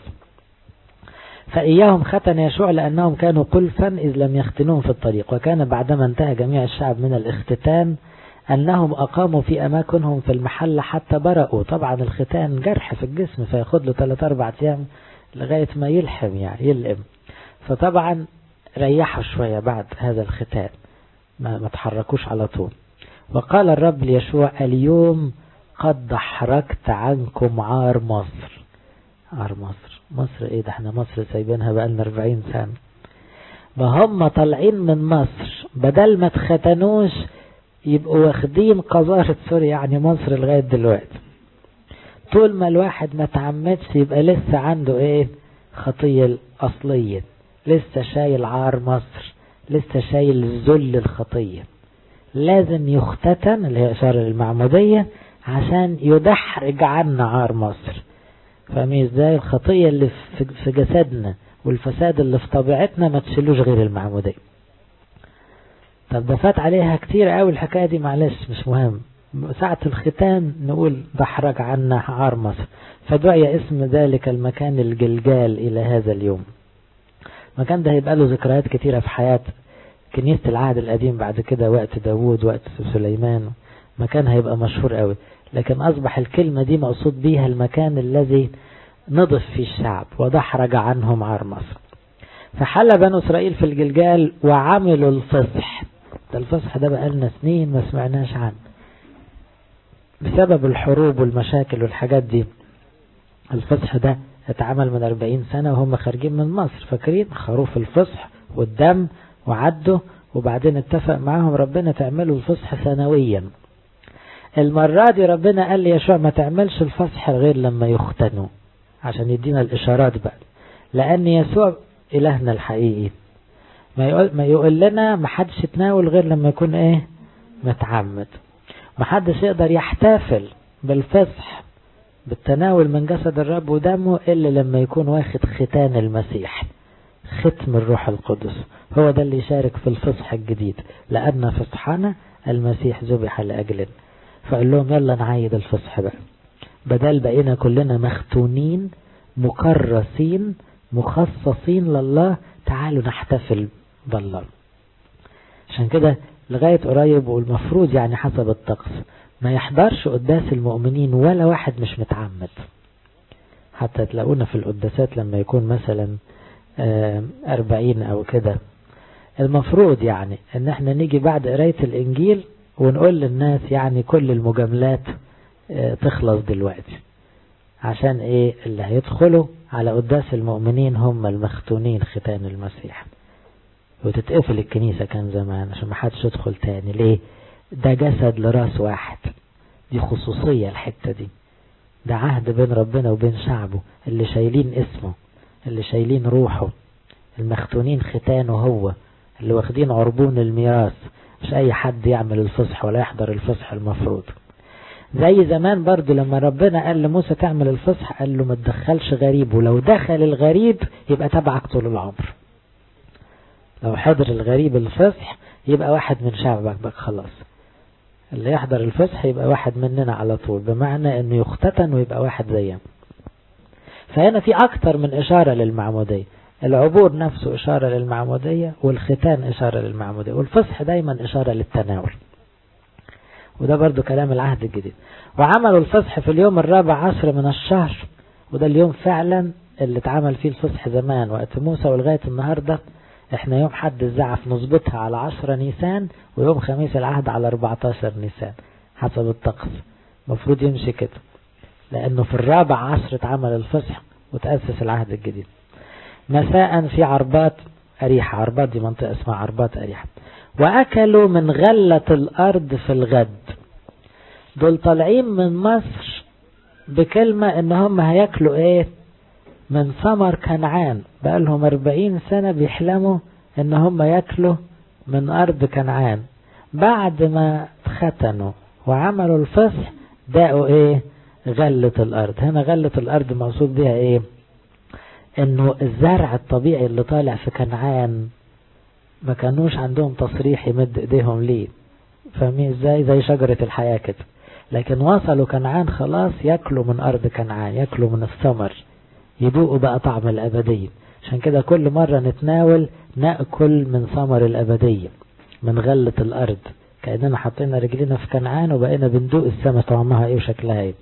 فإياهم ختن يشوع لأنهم كانوا قلفا إذ لم يختنوهم في الطريق وكان بعدما انتهى جميع الشعب من الاختتان أنهم أقاموا في أماكنهم في المحل حتى برأوا طبعا الختان جرح في الجسم فياخد له 3-4 أيام لغاية ما يلحم يعني يلئم فطبعا ريحوا شوية بعد هذا الختان ما, ما تحركوش على طول وقال الرب ليشوع اليوم قد دحرجت عنكم عار مصر عار مصر مصر ايه ده احنا مصر سايبينها بقالنا 40 سنة ما هم طالعين من مصر بدل ما تختنوش يبقوا واخدين قذارة سوريا يعني مصر لغاية دلوقتي طول ما الواحد ما تعمدش يبقى لسه عنده ايه خطية الأصلية لسه شايل عار مصر لسه شايل ذل الخطية لازم يختتن اللي هي إشارة للمعمودية عشان يدحرج عنا عار مصر فاهمين ازاي الخطية اللي في جسدنا والفساد اللي في طبيعتنا ما تشيلوش غير المعمودية طب ده فات عليها كتير قوي الحكاية دي معلش مش مهم ساعة الختان نقول دحرج عنا عار مصر فدعي اسم ذلك المكان الجلجال إلى هذا اليوم المكان ده هيبقى له ذكريات كتيرة في حياة كنيسة العهد القديم بعد كده وقت داوود وقت سليمان مكان هيبقى مشهور قوي لكن أصبح الكلمة دي مقصود بيها المكان الذي نضف فيه الشعب ودحرج عنهم عار مصر فحل بنو إسرائيل في الجلجال وعملوا الفصح ده الفصح ده بقالنا سنين ما سمعناش عنه بسبب الحروب والمشاكل والحاجات دي الفصح ده اتعمل من 40 سنة وهم خارجين من مصر فاكرين خروف الفصح والدم وعدوا وبعدين اتفق معاهم ربنا تعملوا الفصح سنويا المرة دي ربنا قال لي يشوع ما تعملش الفصح غير لما يختنوا عشان يدينا الإشارات بقى لأن يسوع إلهنا الحقيقي ما يقول, ما يقول لنا ما حدش يتناول غير لما يكون ايه متعمد ما حدش يقدر يحتفل بالفصح بالتناول من جسد الرب ودمه إلا لما يكون واخد ختان المسيح ختم الروح القدس هو ده اللي يشارك في الفصح الجديد لأن فصحنا المسيح ذبح لأجلنا فقال لهم يلا نعيد الفصح بقى بدل بقينا كلنا مختونين مكرسين مخصصين لله تعالوا نحتفل بالله عشان كده لغاية قريب والمفروض يعني حسب الطقس ما يحضرش قداس المؤمنين ولا واحد مش متعمد حتى تلاقونا في القداسات لما يكون مثلا أربعين أو كده المفروض يعني ان احنا نيجي بعد قراية الانجيل ونقول للناس يعني كل المجاملات تخلص دلوقتي عشان ايه اللي هيدخلوا على قداس المؤمنين هم المختونين ختان المسيح وتتقفل الكنيسة كان زمان عشان ما حدش يدخل تاني ليه ده جسد لراس واحد دي خصوصية الحتة دي ده عهد بين ربنا وبين شعبه اللي شايلين اسمه اللي شايلين روحه المختونين ختانه هو اللي واخدين عربون الميراث مش اي حد يعمل الفصح ولا يحضر الفصح المفروض زي زمان برضو لما ربنا قال لموسى تعمل الفصح قال له ما تدخلش غريب ولو دخل الغريب يبقى تبعك طول العمر لو حضر الغريب الفصح يبقى واحد من شعبك بقى خلاص اللي يحضر الفصح يبقى واحد مننا على طول بمعنى انه يختتن ويبقى واحد زينا فهنا في اكتر من اشارة للمعمودية العبور نفسه اشارة للمعمودية والختان اشارة للمعمودية والفصح دايما اشارة للتناول وده برضو كلام العهد الجديد وعملوا الفصح في اليوم الرابع عشر من الشهر وده اليوم فعلا اللي اتعمل فيه الفصح زمان وقت موسى ولغاية النهاردة احنا يوم حد الزعف نظبطها على عشرة نيسان ويوم خميس العهد على 14 نيسان حسب الطقس مفروض يمشي كده لانه في الرابع عشر اتعمل الفصح وتأسس العهد الجديد مساء في عربات أريحة عربات دي منطقة اسمها عربات أريحة وأكلوا من غلة الأرض في الغد دول طالعين من مصر بكلمة ان هم هياكلوا ايه من ثمر كنعان بقالهم أربعين سنة بيحلموا ان هم ياكلوا من أرض كنعان بعد ما ختنوا وعملوا الفصح داقوا ايه غلة الأرض هنا غلة الأرض مقصود بها ايه انه الزرع الطبيعي اللي طالع في كنعان ما كانوش عندهم تصريح يمد ايديهم ليه فاهمين ازاي زي شجرة الحياة كده لكن وصلوا كنعان خلاص ياكلوا من ارض كنعان ياكلوا من الثمر يذوقوا بقى طعم الابدية عشان كده كل مرة نتناول نأكل من ثمر الابدية من غلة الارض كأننا حطينا رجلنا في كنعان وبقينا بندوق السماء طعمها ايه وشكلها ايه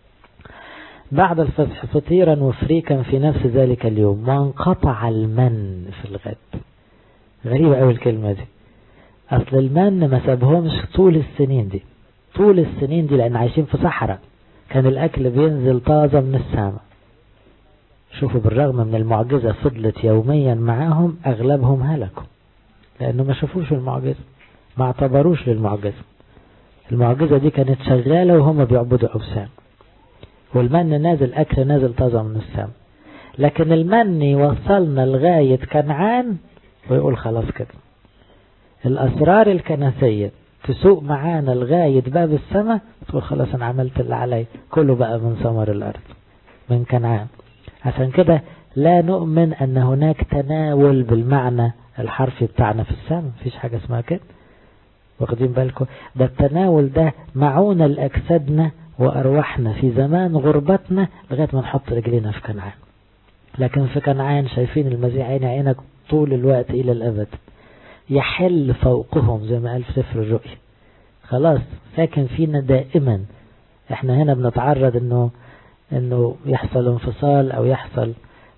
بعد الفصح فطيرا وفريكا في نفس ذلك اليوم وانقطع المن في الغد غريبة قوي الكلمة دي اصل المن ما سابهمش طول السنين دي طول السنين دي لان عايشين في صحراء كان الاكل بينزل طازة من السماء شوفوا بالرغم من المعجزة فضلت يوميا معاهم اغلبهم هلكوا لانه ما شافوش المعجزة ما اعتبروش للمعجزة المعجزة دي كانت شغالة وهم بيعبدوا اوثان والمن نازل اكل نازل طازة من السماء لكن المن يوصلنا لغاية كنعان ويقول خلاص كده الأسرار الكنسية تسوق معانا لغاية باب السماء تقول خلاص أنا عملت اللي علي كله بقى من ثمر الأرض من كنعان عشان كده لا نؤمن أن هناك تناول بالمعنى الحرفي بتاعنا في السماء مفيش حاجة اسمها كده واخدين بالكم ده التناول ده معونة لأجسادنا وأرواحنا في زمان غربتنا لغاية ما نحط رجلينا في كنعان لكن في كنعان شايفين المسيح عين عينك طول الوقت إلى الأبد يحل فوقهم زي ما قال في سفر الرؤيا خلاص ساكن فينا دائما احنا هنا بنتعرض انه انه يحصل انفصال او يحصل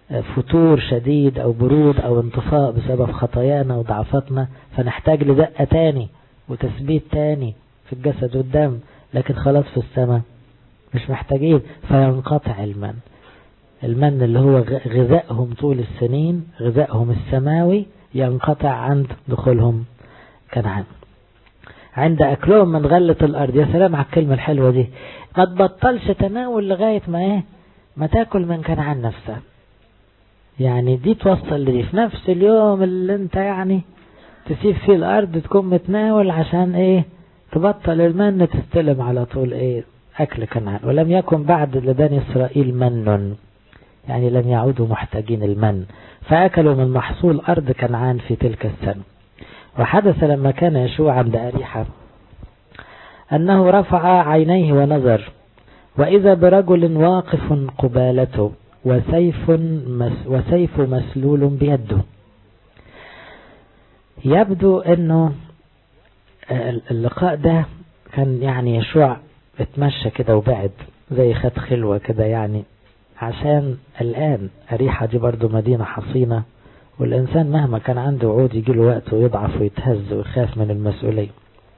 فتور شديد أو برود أو انطفاء بسبب خطايانا وضعفاتنا فنحتاج لدقة تاني وتثبيت تاني في الجسد والدم لكن خلاص في السماء مش محتاجين فينقطع المن المن اللي هو غذائهم طول السنين غذائهم السماوي ينقطع عند دخولهم كنعان عند أكلهم من غلة الأرض يا سلام على الكلمة الحلوة دي ما تبطلش تناول لغاية ما إيه ما تاكل من كنعان نفسها يعني دي توصل لدي في نفس اليوم اللي انت يعني تسيب فيه الأرض تكون متناول عشان إيه تبطل المن تستلم على طول إيه أكل كنعان ولم يكن بعد لبني إسرائيل من يعني لم يعودوا محتاجين المن فأكلوا من محصول أرض كنعان في تلك السنة وحدث لما كان يشوع عند أريحة أنه رفع عينيه ونظر وإذا برجل واقف قبالته وسيف, مس وسيف مسلول بيده يبدو أنه اللقاء ده كان يعني يشوع اتمشى كده وبعد زي خد خلوة كده يعني عشان الآن أريحة دي برضو مدينة حصينة والإنسان مهما كان عنده وعود يجيله وقت ويضعف ويتهز ويخاف من المسؤولية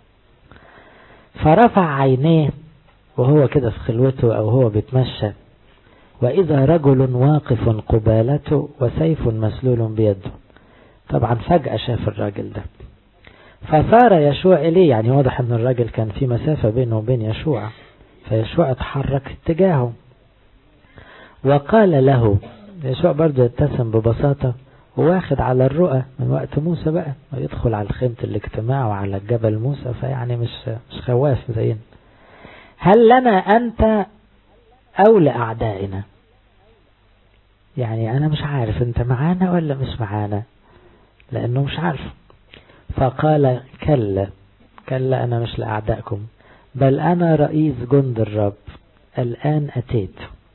فرفع عينيه وهو كده في خلوته أو هو بيتمشى وإذا رجل واقف قبالته وسيف مسلول بيده طبعا فجأة شاف الراجل ده فصار يشوع إليه يعني واضح أن الراجل كان في مسافة بينه وبين يشوع فيشوع اتحرك اتجاهه وقال له يشوع برضه يتسم ببساطة واخد على الرؤى من وقت موسى بقى ويدخل على خيمة الاجتماع وعلى الجبل موسى فيعني مش مش خواف زينا هل لنا أنت أو لأعدائنا يعني أنا مش عارف أنت معانا ولا مش معانا لأنه مش عارف فقال كلا كلا أنا مش لأعدائكم بل أنا رئيس جند الرب الآن أتيت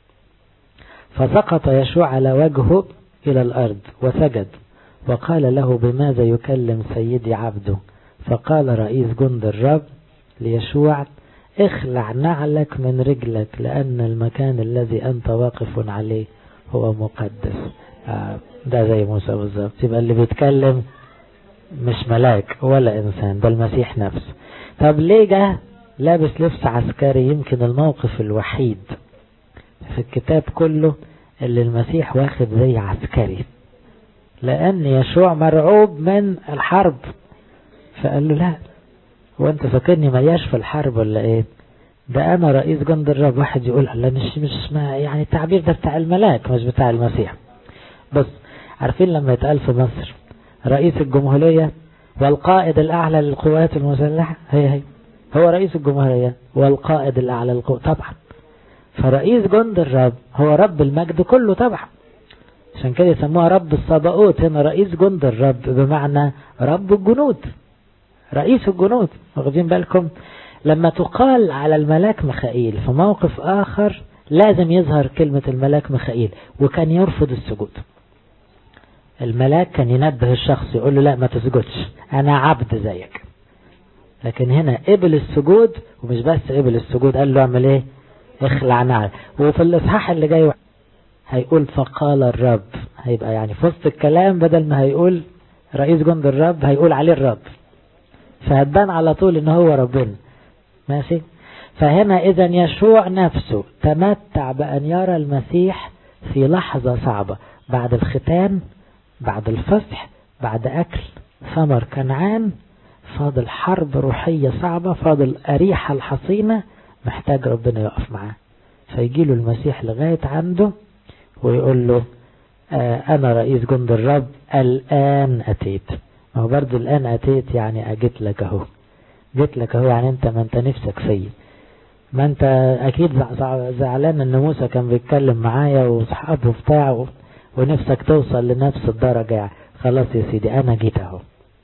فسقط يشوع على وجهه إلى الأرض وسجد وقال له بماذا يكلم سيدي عبده فقال رئيس جند الرب ليشوع اخلع نعلك من رجلك لأن المكان الذي أنت واقف عليه هو مقدس آه ده زي موسى بالظبط يبقى اللي بيتكلم مش ملاك ولا إنسان ده المسيح نفسه طب ليه جه لابس لبس عسكري يمكن الموقف الوحيد في الكتاب كله اللي المسيح واخد زي عسكري لأن يشوع مرعوب من الحرب فقال له لا وانت فاكرني ملياش في الحرب ولا ايه ده انا رئيس جند الرب واحد يقول لا مش مش اسمها يعني التعبير ده بتاع الملاك مش بتاع المسيح بس عارفين لما يتقال في مصر رئيس الجمهورية والقائد الأعلى للقوات المسلحة هي هي هو رئيس الجمهورية والقائد الأعلى للقوات طبعا فرئيس جند الرب هو رب المجد كله طبعا عشان كده يسموها رب الصباؤوت هنا رئيس جند الرب بمعنى رب الجنود رئيس الجنود واخدين بالكم لما تقال على الملاك مخائيل في موقف آخر لازم يظهر كلمة الملاك مخائيل وكان يرفض السجود الملاك كان ينبه الشخص يقول له لا ما تسجدش أنا عبد زيك لكن هنا قبل السجود ومش بس قبل السجود قال له اعمل ايه اخلع نعل وفي الاصحاح اللي جاي هيقول فقال الرب هيبقى يعني في وسط الكلام بدل ما هيقول رئيس جند الرب هيقول عليه الرب فهتبان على طول ان هو ربنا ماشي فهنا اذا يشوع نفسه تمتع بان يرى المسيح في لحظة صعبة بعد الختان بعد الفصح بعد اكل ثمر كنعان فاضل حرب روحية صعبة فاضل أريحة الحصينة محتاج ربنا يقف معاه فيجي له المسيح لغاية عنده ويقول له آه أنا رئيس جند الرب الآن أتيت ما هو برضه الآن أتيت يعني أجيت لك أهو جيت لك أهو يعني أنت ما أنت نفسك فيا ما أنت أكيد زعلان إن موسى كان بيتكلم معايا وصحابه بتاعه ونفسك توصل لنفس الدرجة يعني خلاص يا سيدي أنا جيت أهو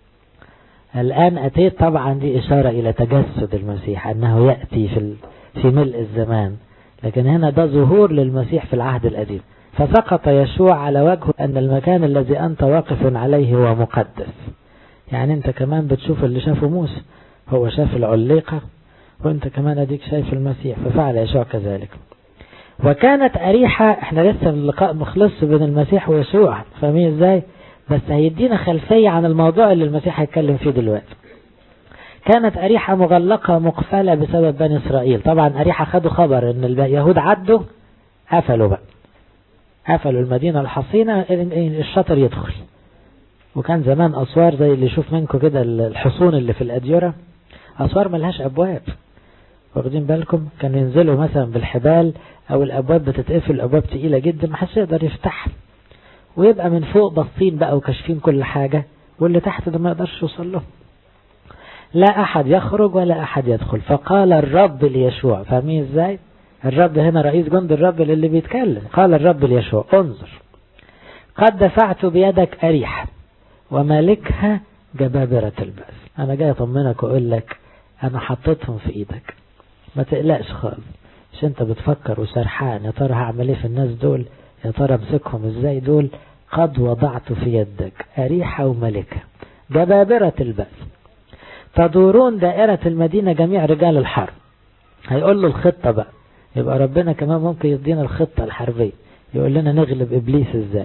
الآن أتيت طبعا دي إشارة إلى تجسد المسيح أنه يأتي في في ملء الزمان لكن هنا ده ظهور للمسيح في العهد القديم فسقط يشوع على وجهه أن المكان الذي أنت واقف عليه هو مقدس يعني أنت كمان بتشوف اللي شافه موسى هو شاف العليقة وأنت كمان أديك شايف المسيح ففعل يشوع كذلك وكانت أريحة احنا لسه اللقاء مخلص بين المسيح ويسوع فاهمين ازاي بس هيدينا خلفية عن الموضوع اللي المسيح هيتكلم فيه دلوقتي كانت أريحة مغلقة مقفلة بسبب بني إسرائيل طبعا أريحة خدوا خبر ان اليهود عدوا قفلوا بقى قفلوا المدينة الحصينة الشطر يدخل وكان زمان أسوار زي اللي يشوف منكم كده الحصون اللي في الأديرة أسوار ملهاش أبواب واخدين بالكم كانوا ينزلوا مثلا بالحبال أو الأبواب بتتقفل أبواب تقيلة جدا ما حدش يقدر يفتحها ويبقى من فوق باصين بقى وكاشفين كل حاجة واللي تحت ده ما يقدرش يوصل له لا أحد يخرج ولا أحد يدخل فقال الرب ليشوع فاهمين ازاي الرب هنا رئيس جند الرب اللي بيتكلم قال الرب ليشوع انظر قد دفعت بيدك أريح ومالكها جبابرة البأس أنا جاي أطمنك وأقول لك أنا حطيتهم في إيدك ما تقلقش خالص مش أنت بتفكر وسرحان يا ترى هعمل إيه في الناس دول يا ترى أمسكهم إزاي دول قد وضعت في يدك أريحة وملكة جبابرة البأس تدورون دائرة المدينة جميع رجال الحرب هيقول له الخطة بقى يبقى ربنا كمان ممكن يدينا الخطة الحربية يقول لنا نغلب إبليس إزاي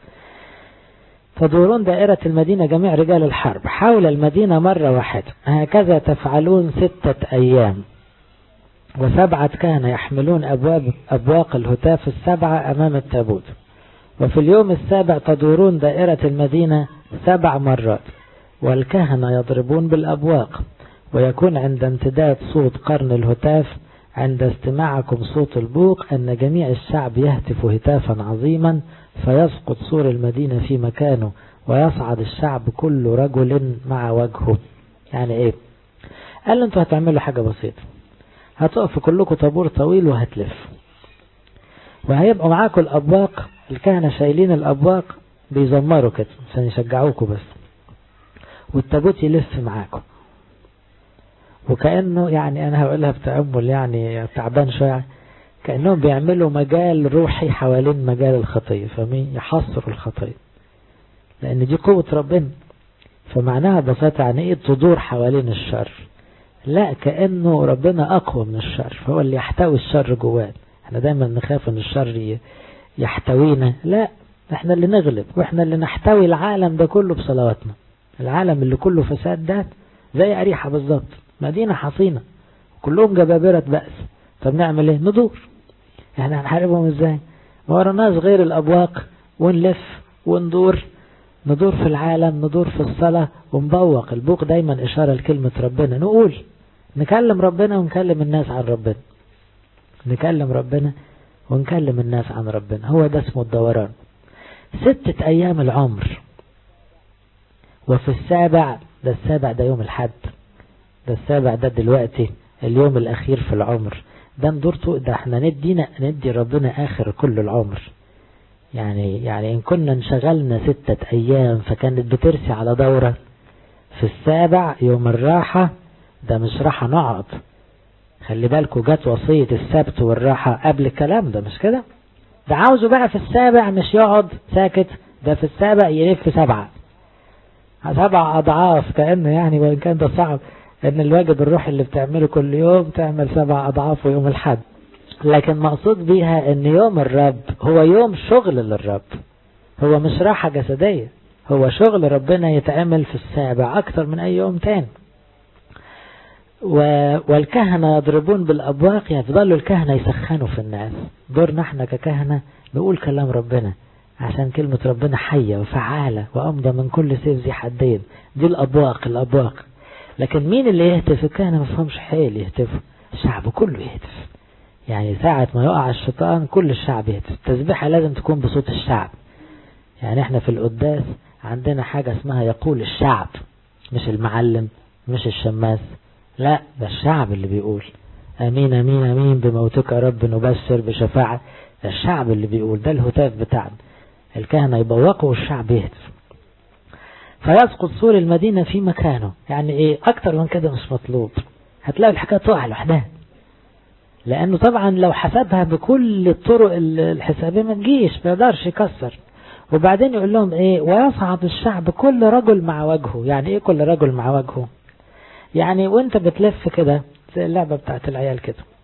تدورون دائرة المدينة جميع رجال الحرب حول المدينة مرة واحدة هكذا تفعلون ستة أيام وسبعة كان يحملون أبواب أبواق الهتاف السبعة أمام التابوت وفي اليوم السابع تدورون دائرة المدينة سبع مرات والكهنة يضربون بالأبواق ويكون عند امتداد صوت قرن الهتاف عند استماعكم صوت البوق أن جميع الشعب يهتف هتافا عظيما فيسقط سور المدينة في مكانه ويصعد الشعب كل رجل مع وجهه يعني ايه قال انتوا هتعملوا حاجة بسيطة هتقفوا كلكم طابور طويل وهتلف وهيبقوا معاكم الأبواق الكهنة شايلين الأبواق بيزمروا كده عشان يشجعوكم بس والتابوت يلف معاكم وكأنه يعني أنا هقولها بتأمل يعني تعبان شوية كأنهم بيعملوا مجال روحي حوالين مجال الخطية فاهمين يحصروا الخطية لأن دي قوة ربنا فمعناها ببساطة يعني إيه تدور حوالين الشر لا كأنه ربنا أقوى من الشر فهو اللي يحتوي الشر جواه احنا دايما نخاف ان الشر يحتوينا لا احنا اللي نغلب واحنا اللي نحتوي العالم ده كله بصلواتنا العالم اللي كله فساد ده زي أريحة بالظبط مدينة حصينة كلهم جبابرة بأس طب نعمل ايه ندور احنا هنحاربهم ازاي ما وراناش غير الأبواق ونلف وندور ندور في العالم ندور في الصلاة ونبوق البوق دايما إشارة لكلمة ربنا نقول نكلم ربنا ونكلم الناس عن ربنا نكلم ربنا ونكلم الناس عن ربنا هو ده اسمه الدوران ستة أيام العمر وفي السابع ده السابع ده يوم الحد ده السابع ده دلوقتي اليوم الأخير في العمر ده ندور ده احنا ندينا ندي ربنا آخر كل العمر يعني يعني إن كنا انشغلنا ستة أيام فكانت بترسي على دورة في السابع يوم الراحة ده مش راحة نقعد خلي بالكوا جت وصية السبت والراحة قبل الكلام ده مش كده ده عاوزه بقى في السابع مش يقعد ساكت ده في السابع يلف سبعة سبع أضعاف كأنه يعني وإن كان ده صعب ان الواجب الروحي اللي بتعمله كل يوم تعمل سبع أضعاف يوم الحد لكن مقصود بيها ان يوم الرب هو يوم شغل للرب هو مش راحة جسدية هو شغل ربنا يتعمل في السابع أكتر من أي يوم تاني والكهنة يضربون بالأبواق يفضلوا الكهنة يسخنوا في الناس دورنا احنا ككهنة نقول كلام ربنا عشان كلمة ربنا حية وفعالة وأمضى من كل سيف ذي حدين دي الأبواق الأبواق لكن مين اللي يهتف الكهنة ما فهمش حيل يهتفوا الشعب كله يهتف يعني ساعة ما يقع الشيطان كل الشعب يهتف التسبيحة لازم تكون بصوت الشعب يعني احنا في القداس عندنا حاجة اسمها يقول الشعب مش المعلم مش الشماس لا ده الشعب اللي بيقول امين امين امين بموتك يا رب نبشر بشفاعة ده الشعب اللي بيقول ده الهتاف بتاعنا الكهنة يبوقوا والشعب يهتف فيسقط سور المدينة في مكانه يعني ايه اكتر من كده مش مطلوب هتلاقي الحكاية تقع لوحدها لانه طبعا لو حسبها بكل الطرق الحسابية ما تجيش ما يقدرش يكسر وبعدين يقول لهم ايه ويصعد الشعب كل رجل مع وجهه يعني ايه كل رجل مع وجهه يعني وانت بتلف كده زي اللعبة بتاعت العيال كده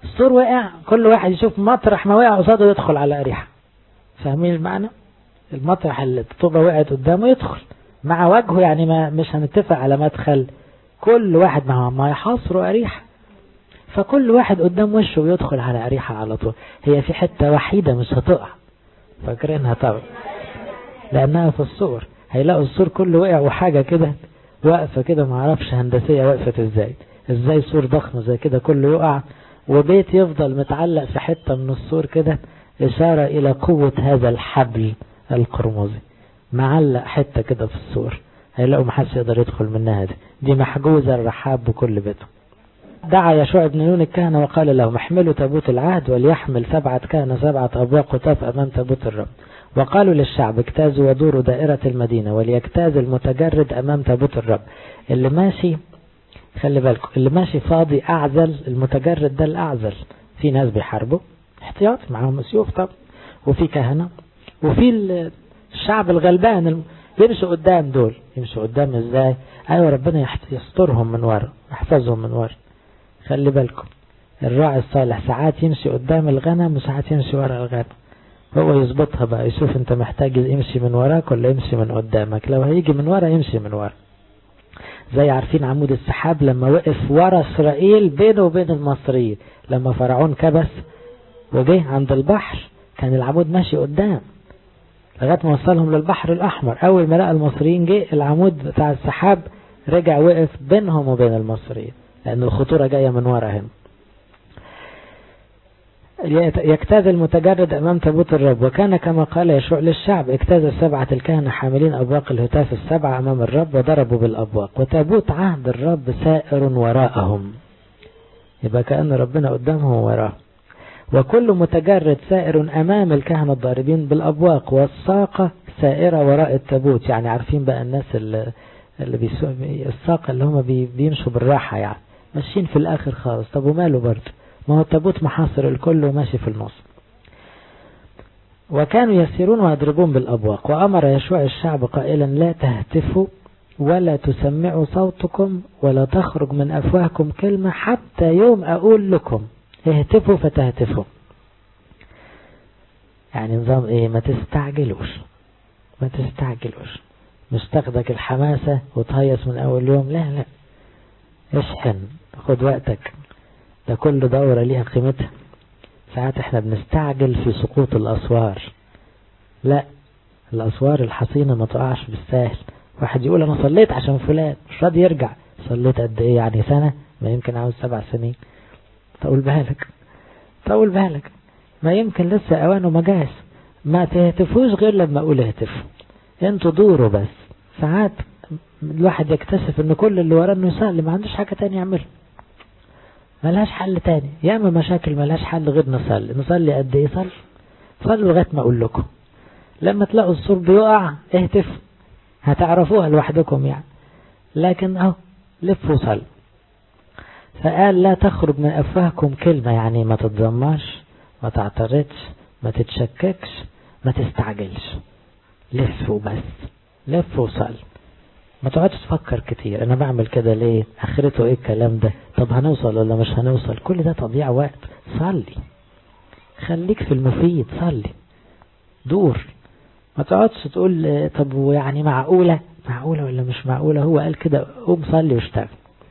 السور وقع كل واحد يشوف مطرح ما وقع قصاده يدخل على أريحة فاهمين المعنى المطرح اللي الطوبة وقعت قدامه يدخل مع وجهه يعني ما مش هنتفق على مدخل كل واحد مع ما يحاصروا أريحة فكل واحد قدام وشه ويدخل على أريحة على طول هي في حتة وحيدة مش هتقع فاكرينها طبعا لأنها في الصور هيلاقوا السور كله وقع وحاجة كده واقفة كده معرفش هندسية وقفت ازاي ازاي سور ضخم زي كده كله يقع وبيت يفضل متعلق في حتة من السور كده إشارة إلى قوة هذا الحبل القرمزي معلق حتة كده في السور هيلاقوا محدش يقدر يدخل منها دي دي محجوزة الرحاب بكل بيته دعا يشوع بن نون الكهنة وقال لهم احملوا تابوت العهد وليحمل سبعة كهنة سبعة أبواق وطاف أمام تابوت الرب وقالوا للشعب اجتازوا ودوروا دائرة المدينة وليجتاز المتجرد أمام تابوت الرب اللي ماشي خلي بالكم اللي ماشي فاضي أعزل المتجرد ده الأعزل في ناس بيحاربوا احتياط معاهم سيوف طب وفي كهنة وفي الشعب الغلبان يمشوا قدام دول يمشوا قدام ازاي ايوه ربنا يسترهم من ورا يحفظهم من ورا خلي بالكم الراعي الصالح ساعات يمشي قدام الغنم وساعات يمشي ورا الغنم هو يظبطها بقى يشوف انت محتاج يمشي من وراك ولا يمشي من قدامك لو هيجي من ورا يمشي من ورا زي عارفين عمود السحاب لما وقف ورا اسرائيل بينه وبين المصريين لما فرعون كبس وجه عند البحر كان العمود ماشي قدام لغايه ما وصلهم للبحر الاحمر اول ما لقى المصريين جه العمود بتاع السحاب رجع وقف بينهم وبين المصريين لان الخطوره جايه من ورا هنا يجتاز المتجرد أمام تابوت الرب وكان كما قال يشوع للشعب اجتاز السبعة الكهنة حاملين أبواق الهتاف السبعة أمام الرب وضربوا بالأبواق وتابوت عهد الرب سائر وراءهم يبقى كأن ربنا قدامهم وراه وكل متجرد سائر أمام الكهنة الضاربين بالأبواق والساقة سائرة وراء التابوت يعني عارفين بقى الناس اللي, اللي بيسوق الساقة اللي هم بيمشوا بالراحة يعني ماشيين في الآخر خالص طب وماله برضه ما هو التابوت محاصر الكل وماشي في النص وكانوا يسيرون ويضربون بالأبواق وأمر يشوع الشعب قائلا لا تهتفوا ولا تسمعوا صوتكم ولا تخرج من أفواهكم كلمة حتى يوم أقول لكم اهتفوا فتهتفوا يعني نظام ايه ما تستعجلوش ما تستعجلوش مش تاخدك الحماسة وتهيص من أول يوم لا لا اشحن خد وقتك ده كل دورة ليها قيمتها ساعات احنا بنستعجل في سقوط الأسوار لا الأسوار الحصينة ما تقعش بالسهل واحد يقول أنا صليت عشان فلان مش راضي يرجع صليت قد ايه يعني سنة ما يمكن عاوز سبع سنين طول بالك طول بالك ما يمكن لسه أوانه ما جاهز ما تهتفوش غير لما أقول اهتفوا انتوا دوروا بس ساعات الواحد يكتشف ان كل اللي وراه انه يصلي ما عندوش حاجة تانية يعملها ملهاش حل تاني ياما مشاكل ملهاش حل غير نصلي نصلي قد ايه صلي صلوا لغايه ما اقول لكم لما تلاقوا الصور بيقع اهتفوا هتعرفوها لوحدكم يعني لكن اهو لفوا صلوا فقال لا تخرج من افواهكم كلمه يعني ما تتذمرش ما تعترضش ما تتشككش ما تستعجلش لفوا بس لفوا وصل ما تقعدش تفكر كتير انا بعمل كده ليه اخرته ايه الكلام ده طب هنوصل ولا مش هنوصل كل ده تضييع وقت صلي خليك في المفيد صلي دور ما تقعدش تقول طب ويعني معقولة معقولة ولا مش معقولة هو قال كده قوم صلي واشتغل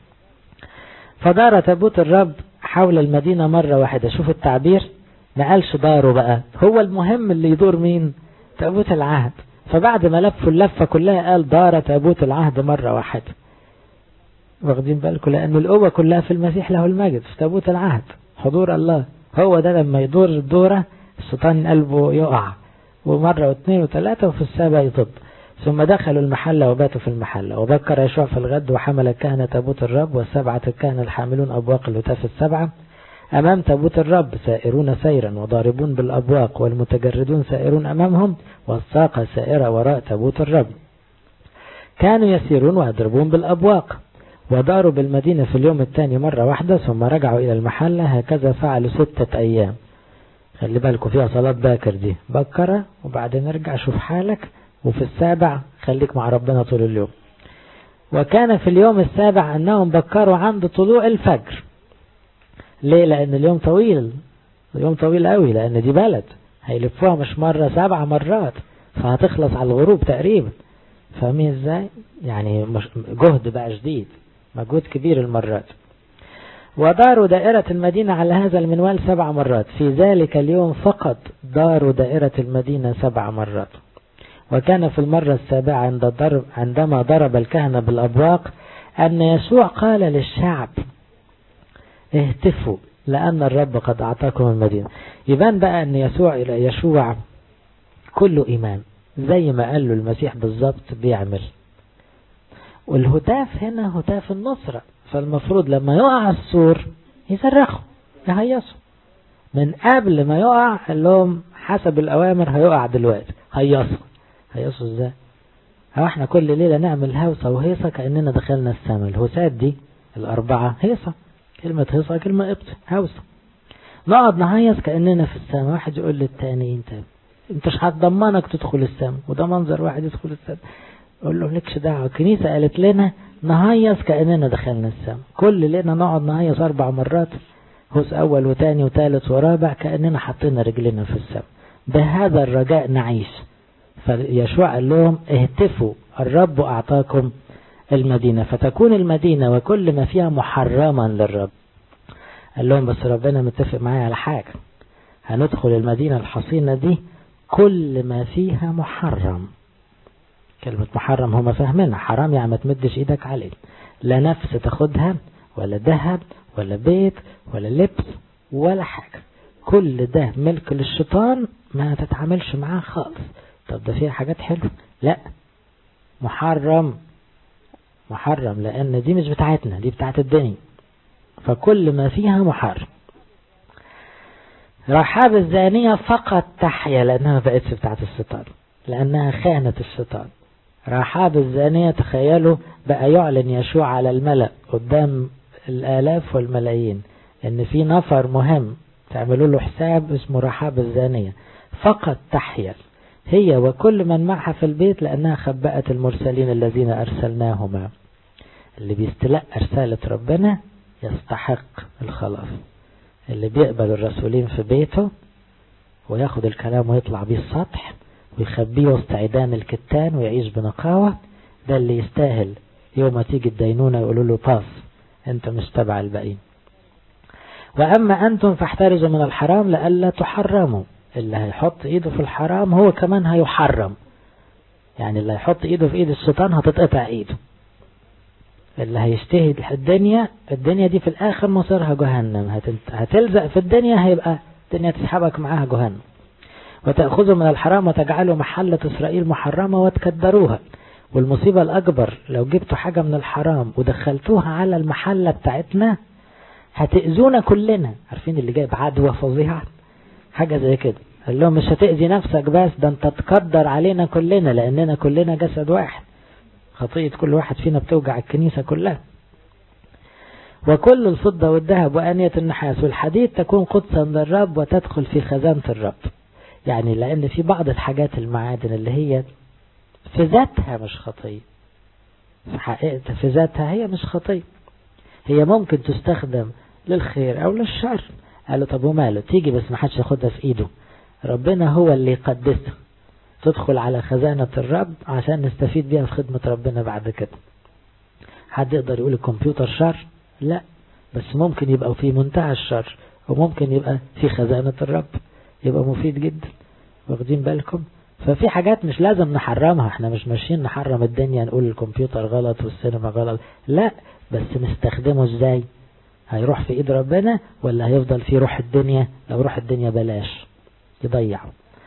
فدار تابوت الرب حول المدينة مرة واحدة شوف التعبير ما قالش داره بقى هو المهم اللي يدور مين تابوت العهد فبعد ما لفوا اللفة كلها قال دار تابوت العهد مرة واحدة واخدين بالكم لأن القوة كلها في المسيح له المجد في تابوت العهد حضور الله هو ده لما يدور الدورة الشيطان قلبه يقع ومرة واثنين وثلاثة وفي السابع يطب ثم دخلوا المحلة وباتوا في المحلة وبكر يشوع في الغد وحمل الكهنة تابوت الرب والسبعة الكهنة الحاملون أبواق الهتاف السبعة أمام تابوت الرب سائرون سيرا وضاربون بالأبواق والمتجردون سائرون أمامهم والساقة سائرة وراء تابوت الرب كانوا يسيرون ويضربون بالأبواق وداروا بالمدينة في اليوم الثاني مرة واحدة ثم رجعوا إلى المحلة هكذا فعلوا ستة أيام خلي بالكم فيها صلاة باكر دي بكرة وبعدين ارجع شوف حالك وفي السابع خليك مع ربنا طول اليوم وكان في اليوم السابع أنهم بكروا عند طلوع الفجر ليه لان اليوم طويل اليوم طويل قوي لان دي بلد هيلفوها مش مرة سبع مرات فهتخلص على الغروب تقريبا فاهمين ازاي يعني مش جهد بقى شديد مجهود كبير المرات وداروا دائرة المدينة على هذا المنوال سبع مرات في ذلك اليوم فقط داروا دائرة المدينة سبع مرات وكان في المرة السابعة عند ضرب عندما ضرب الكهنة بالأبواق أن يسوع قال للشعب اهتفوا لأن الرب قد أعطاكم المدينة يبان بقى أن يسوع إلى يشوع كله إيمان زي ما قال له المسيح بالظبط بيعمل والهتاف هنا هتاف النصرة فالمفروض لما يقع السور يصرخوا يهيصوا من قبل ما يقع قال لهم حسب الأوامر هيقع دلوقتي هيصوا هيصوا ازاي هو احنا كل ليلة نعمل هوسة وهيصة كأننا دخلنا السماء الهوسات دي الأربعة هيصة كلمة هيصة كلمة قبط هوسة نقعد نهيص كأننا في السماء واحد يقول للتاني انت انت مش هتضمنك تدخل السماء وده منظر واحد يدخل السماء اقول له لكش دعوة الكنيسة قالت لنا نهيص كأننا دخلنا السماء كل ليلة نقعد نهيص أربع مرات هوس أول وتاني وتالت ورابع كأننا حطينا رجلنا في السماء بهذا الرجاء نعيش فيشوع قال لهم اهتفوا الرب أعطاكم المدينة فتكون المدينة وكل ما فيها محرما للرب قال لهم بس ربنا متفق معايا على حاجة هندخل المدينة الحصينة دي كل ما فيها محرم كلمة محرم هما فاهمينها حرام يعني ما تمدش ايدك عليه لا نفس تاخدها ولا ذهب ولا بيت ولا لبس ولا حاجة كل ده ملك للشيطان ما تتعاملش معاه خالص طب ده فيها حاجات حلوة لا محرم محرم لان دي مش بتاعتنا دي بتاعت الدنيا فكل ما فيها محرم رحاب الزانية فقط تحيا لانها ما بقتش بتاعت الشيطان لانها خانت الشيطان رحاب الزانية تخيلوا بقى يعلن يشوع على الملأ قدام الآلاف والملايين ان في نفر مهم تعملوا له حساب اسمه رحاب الزانية فقط تحيا هي وكل من معها في البيت لأنها خبأت المرسلين الذين أرسلناهما اللي بيستلق رسالة ربنا يستحق الخلاص اللي بيقبل الرسولين في بيته وياخد الكلام ويطلع بيه السطح ويخبيه وسط عيدان الكتان ويعيش بنقاوة ده اللي يستاهل يوم ما تيجي الدينونة يقولوا له باص انت مش تبع الباقيين وأما أنتم فاحترزوا من الحرام لئلا تحرموا اللي هيحط ايده في الحرام هو كمان هيحرم يعني اللي هيحط ايده في ايد الشيطان هتتقطع ايده اللي هيشتهي الدنيا الدنيا دي في الاخر مصيرها جهنم هتلزق في الدنيا هيبقى الدنيا تسحبك معاها جهنم وتأخذوا من الحرام وتجعلوا محلة إسرائيل محرمة وتكدروها والمصيبة الأكبر لو جبتوا حاجة من الحرام ودخلتوها على المحلة بتاعتنا هتأذونا كلنا عارفين اللي جايب عدوى فظيعة حاجة زي كده قال لهم مش هتأذي نفسك بس ده انت تقدر علينا كلنا لأننا كلنا جسد واحد خطية كل واحد فينا بتوجع الكنيسة كلها وكل الفضة والذهب وآنية النحاس والحديد تكون قدسا للرب وتدخل في خزانة الرب يعني لأن في بعض الحاجات المعادن اللي هي في ذاتها مش خطية في حقيقتها في ذاتها هي مش خطية هي ممكن تستخدم للخير أو للشر قالوا طب وماله تيجي بس ما حدش ياخدها في ايده ربنا هو اللي يقدسها تدخل على خزانة الرب عشان نستفيد بيها في خدمة ربنا بعد كده حد يقدر يقول الكمبيوتر شر لا بس ممكن يبقى في منتهى الشر وممكن يبقى في خزانة الرب يبقى مفيد جدا واخدين بالكم ففي حاجات مش لازم نحرمها احنا مش ماشيين نحرم الدنيا نقول الكمبيوتر غلط والسينما غلط لا بس نستخدمه ازاي هيروح في ايد ربنا ولا هيفضل في روح الدنيا لو روح الدنيا بلاش يضيعه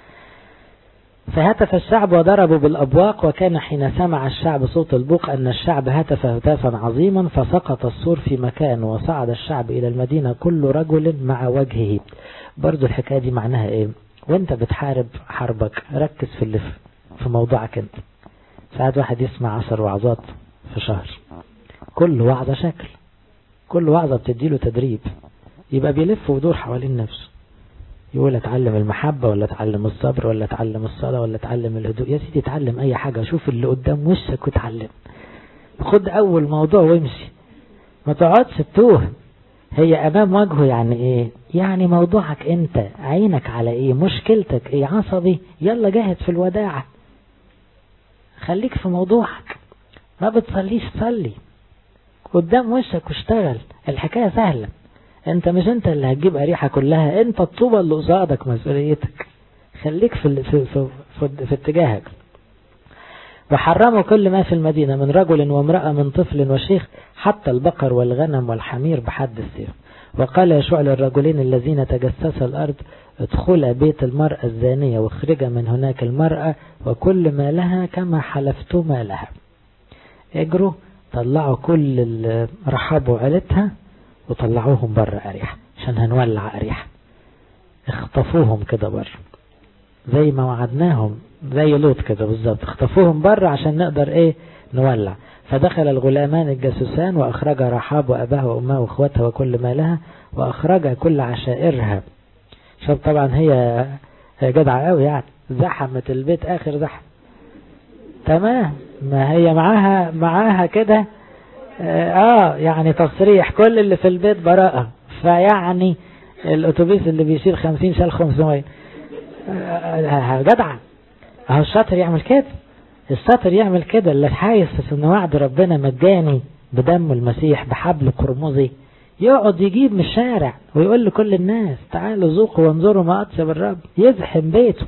فهتف الشعب وضربوا بالأبواق وكان حين سمع الشعب صوت البوق أن الشعب هتف هتافا عظيما فسقط السور في مكان وصعد الشعب إلى المدينة كل رجل مع وجهه برضو الحكاية دي معناها إيه وانت بتحارب حربك ركز في اللي في موضوعك انت ساعات واحد يسمع عشر وعظات في شهر كل وعظة شكل كل وعظة بتديله تدريب يبقى بيلف ويدور حوالين نفسه يقول اتعلم المحبة ولا اتعلم الصبر ولا اتعلم الصلاة ولا اتعلم الهدوء يا سيدي اتعلم اي حاجة شوف اللي قدام وشك واتعلم خد اول موضوع وامشي ما تقعدش تتوه هي امام وجهه يعني ايه يعني موضوعك انت عينك على ايه مشكلتك ايه عصبي يلا جاهد في الوداعة خليك في موضوعك ما بتصليش صلي قدام وشك واشتغل الحكاية سهلة انت مش انت اللي هتجيب اريحة كلها انت الطوبة اللي قصادك مسؤوليتك خليك في, في, في, في, في اتجاهك وحرموا كل ما في المدينة من رجل وامرأة من طفل وشيخ حتى البقر والغنم والحمير بحد السيف وقال يشوع للرجلين الذين تجسسا الأرض ادخلا بيت المرأة الزانية واخرجا من هناك المرأة وكل ما لها كما حلفتما لها اجروا طلعوا كل رحاب وعيلتها وطلعوهم بره أريحة عشان هنولع أريحة اخطفوهم كده بره زي ما وعدناهم زي لوط كده بالظبط اخطفوهم بره عشان نقدر ايه نولع فدخل الغلامان الجاسوسان واخرج رحاب واباها وامها واخواتها وكل ما لها واخرج كل عشائرها شوف طبعا هي هي جدعة قوي يعني زحمت البيت اخر زحم تمام ما هي معاها معاها كده اه يعني تصريح كل اللي في البيت براءة فيعني الاتوبيس اللي بيشيل خمسين شال خمسمية جدعة اهو الشاطر يعمل كده الشاطر يعمل كده اللي حاسس ان وعد ربنا مجاني بدم المسيح بحبل قرمزي يقعد يجيب من الشارع ويقول لكل الناس تعالوا ذوقوا وانظروا ما اطيب الرب يزحم بيته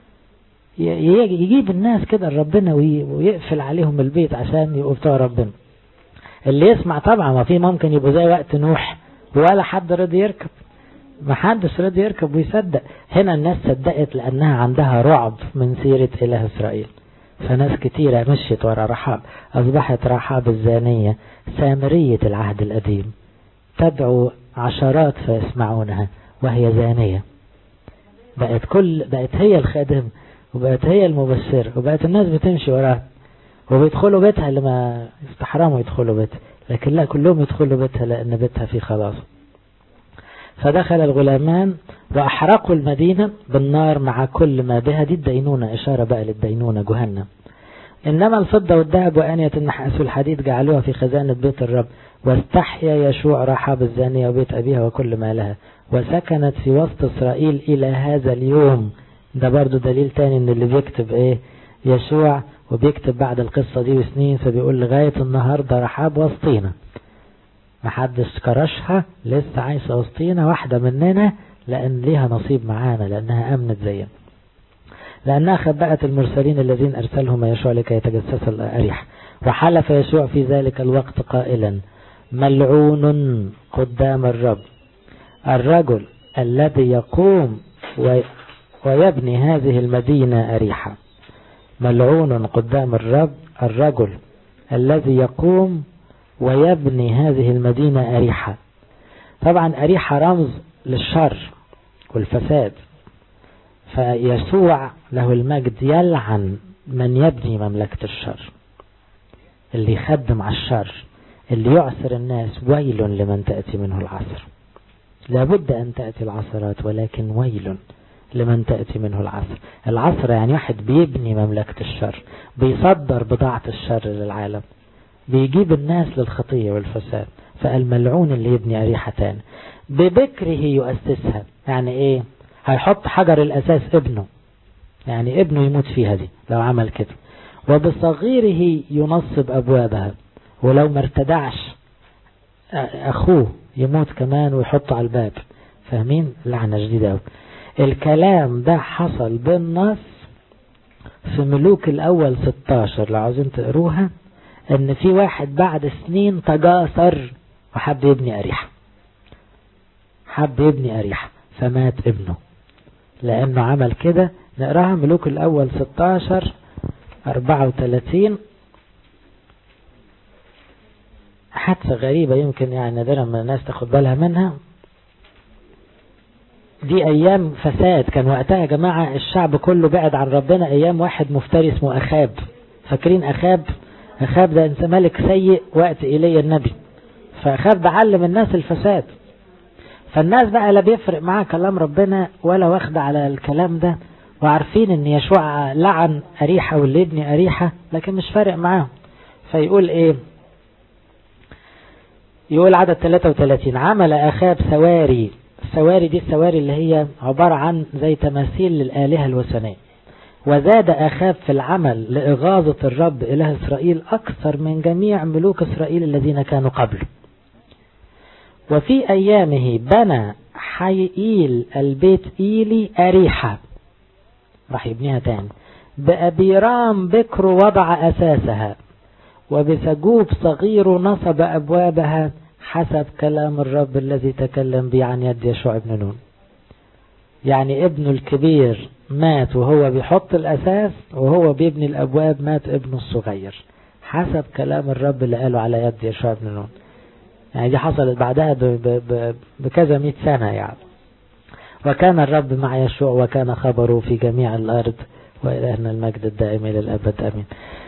يجيب الناس كده لربنا ويقفل عليهم البيت عشان يبقوا بتوع ربنا اللي يسمع طبعا ما في ممكن يبقوا زي وقت نوح ولا حد رضي يركب ما حدش رضي يركب ويصدق هنا الناس صدقت لأنها عندها رعب من سيرة إله إسرائيل فناس كتيرة مشيت ورا رحاب أصبحت رحاب الزانية سامرية العهد القديم تدعو عشرات فيسمعونها وهي زانية بقت كل بقت هي الخادم وبقت هي المبشر وبقت الناس بتمشي وراها وبيدخلوا بيتها اللي ما يستحرموا يدخلوا بيتها لكن لا كلهم يدخلوا بيتها لأن بيتها فيه خلاص فدخل الغلامان وأحرقوا المدينة بالنار مع كل ما بها دي الدينونة إشارة بقى للدينونة جهنم إنما الفضة والذهب وآنية النحاس والحديد جعلوها في خزانة بيت الرب واستحيا يشوع رحاب الزانية وبيت أبيها وكل ما لها وسكنت في وسط إسرائيل إلى هذا اليوم ده برضو دليل تاني إن اللي بيكتب إيه يشوع وبيكتب بعد القصة دي بسنين فبيقول لغاية النهاردة رحاب وسطينا محدش كرشها لسه عايشة وسطينا واحدة مننا لأن ليها نصيب معانا لأنها أمنت زينا لأنها خبأت المرسلين الذين أرسلهم يشوع لكي يتجسس الأريح وحلف يشوع في ذلك الوقت قائلا ملعون قدام الرب الرجل الذي يقوم ويبني هذه المدينة أريحة ملعون قدام الرب الرجل الذي يقوم ويبني هذه المدينة أريحة طبعا أريحة رمز للشر والفساد فيسوع له المجد يلعن من يبني مملكة الشر اللي يخدم على الشر اللي يعسر الناس ويل لمن تأتي منه العصر لابد أن تأتي العصرات ولكن ويل لمن تأتي منه العصر العصر يعني واحد بيبني مملكة الشر بيصدر بضاعة الشر للعالم بيجيب الناس للخطية والفساد فالملعون اللي يبني أريحة تاني ببكره يؤسسها يعني ايه هيحط حجر الأساس ابنه يعني ابنه يموت فيها دي لو عمل كده وبصغيره ينصب أبوابها ولو ما ارتدعش أخوه يموت كمان ويحطه على الباب فاهمين لعنة جديدة أوي الكلام ده حصل بالنص في ملوك الأول 16 لو عاوزين تقروها ان في واحد بعد سنين تجاسر وحب يبني أريحة حب يبني أريحة فمات ابنه لأنه عمل كده نقراها ملوك الأول 16 34 حادثة غريبة يمكن يعني نادرا ما الناس تاخد بالها منها دي أيام فساد كان وقتها يا جماعة الشعب كله بعد عن ربنا أيام واحد مفتري اسمه أخاب فاكرين أخاب أخاب ده إنسان ملك سيء وقت إيليا النبي فأخاب ده علم الناس الفساد فالناس بقى لا بيفرق معاه كلام ربنا ولا واخد على الكلام ده وعارفين ان يشوع لعن أريحة واللي يبني أريحة لكن مش فارق معاهم فيقول ايه يقول عدد 33 عمل أخاب سواري السواري دي السواري اللي هي عبارة عن زي تماثيل للآلهة الوثنية وزاد أخاب في العمل لإغاظة الرب إله إسرائيل أكثر من جميع ملوك إسرائيل الذين كانوا قبله وفي أيامه بنى حيئيل البيت إيلي أريحة راح يبنيها تاني بأبيرام بكر وضع أساسها وبسجوب صغير نصب أبوابها حسب كلام الرب الذي تكلم به عن يد يشوع بن نون يعني ابنه الكبير مات وهو بيحط الأساس وهو بيبني الأبواب مات ابنه الصغير حسب كلام الرب اللي قاله على يد يشوع بن نون يعني دي حصلت بعدها بكذا مئة سنة يعني وكان الرب مع يشوع وكان خبره في جميع الأرض وإلهنا المجد الدائم إلى الأبد أمين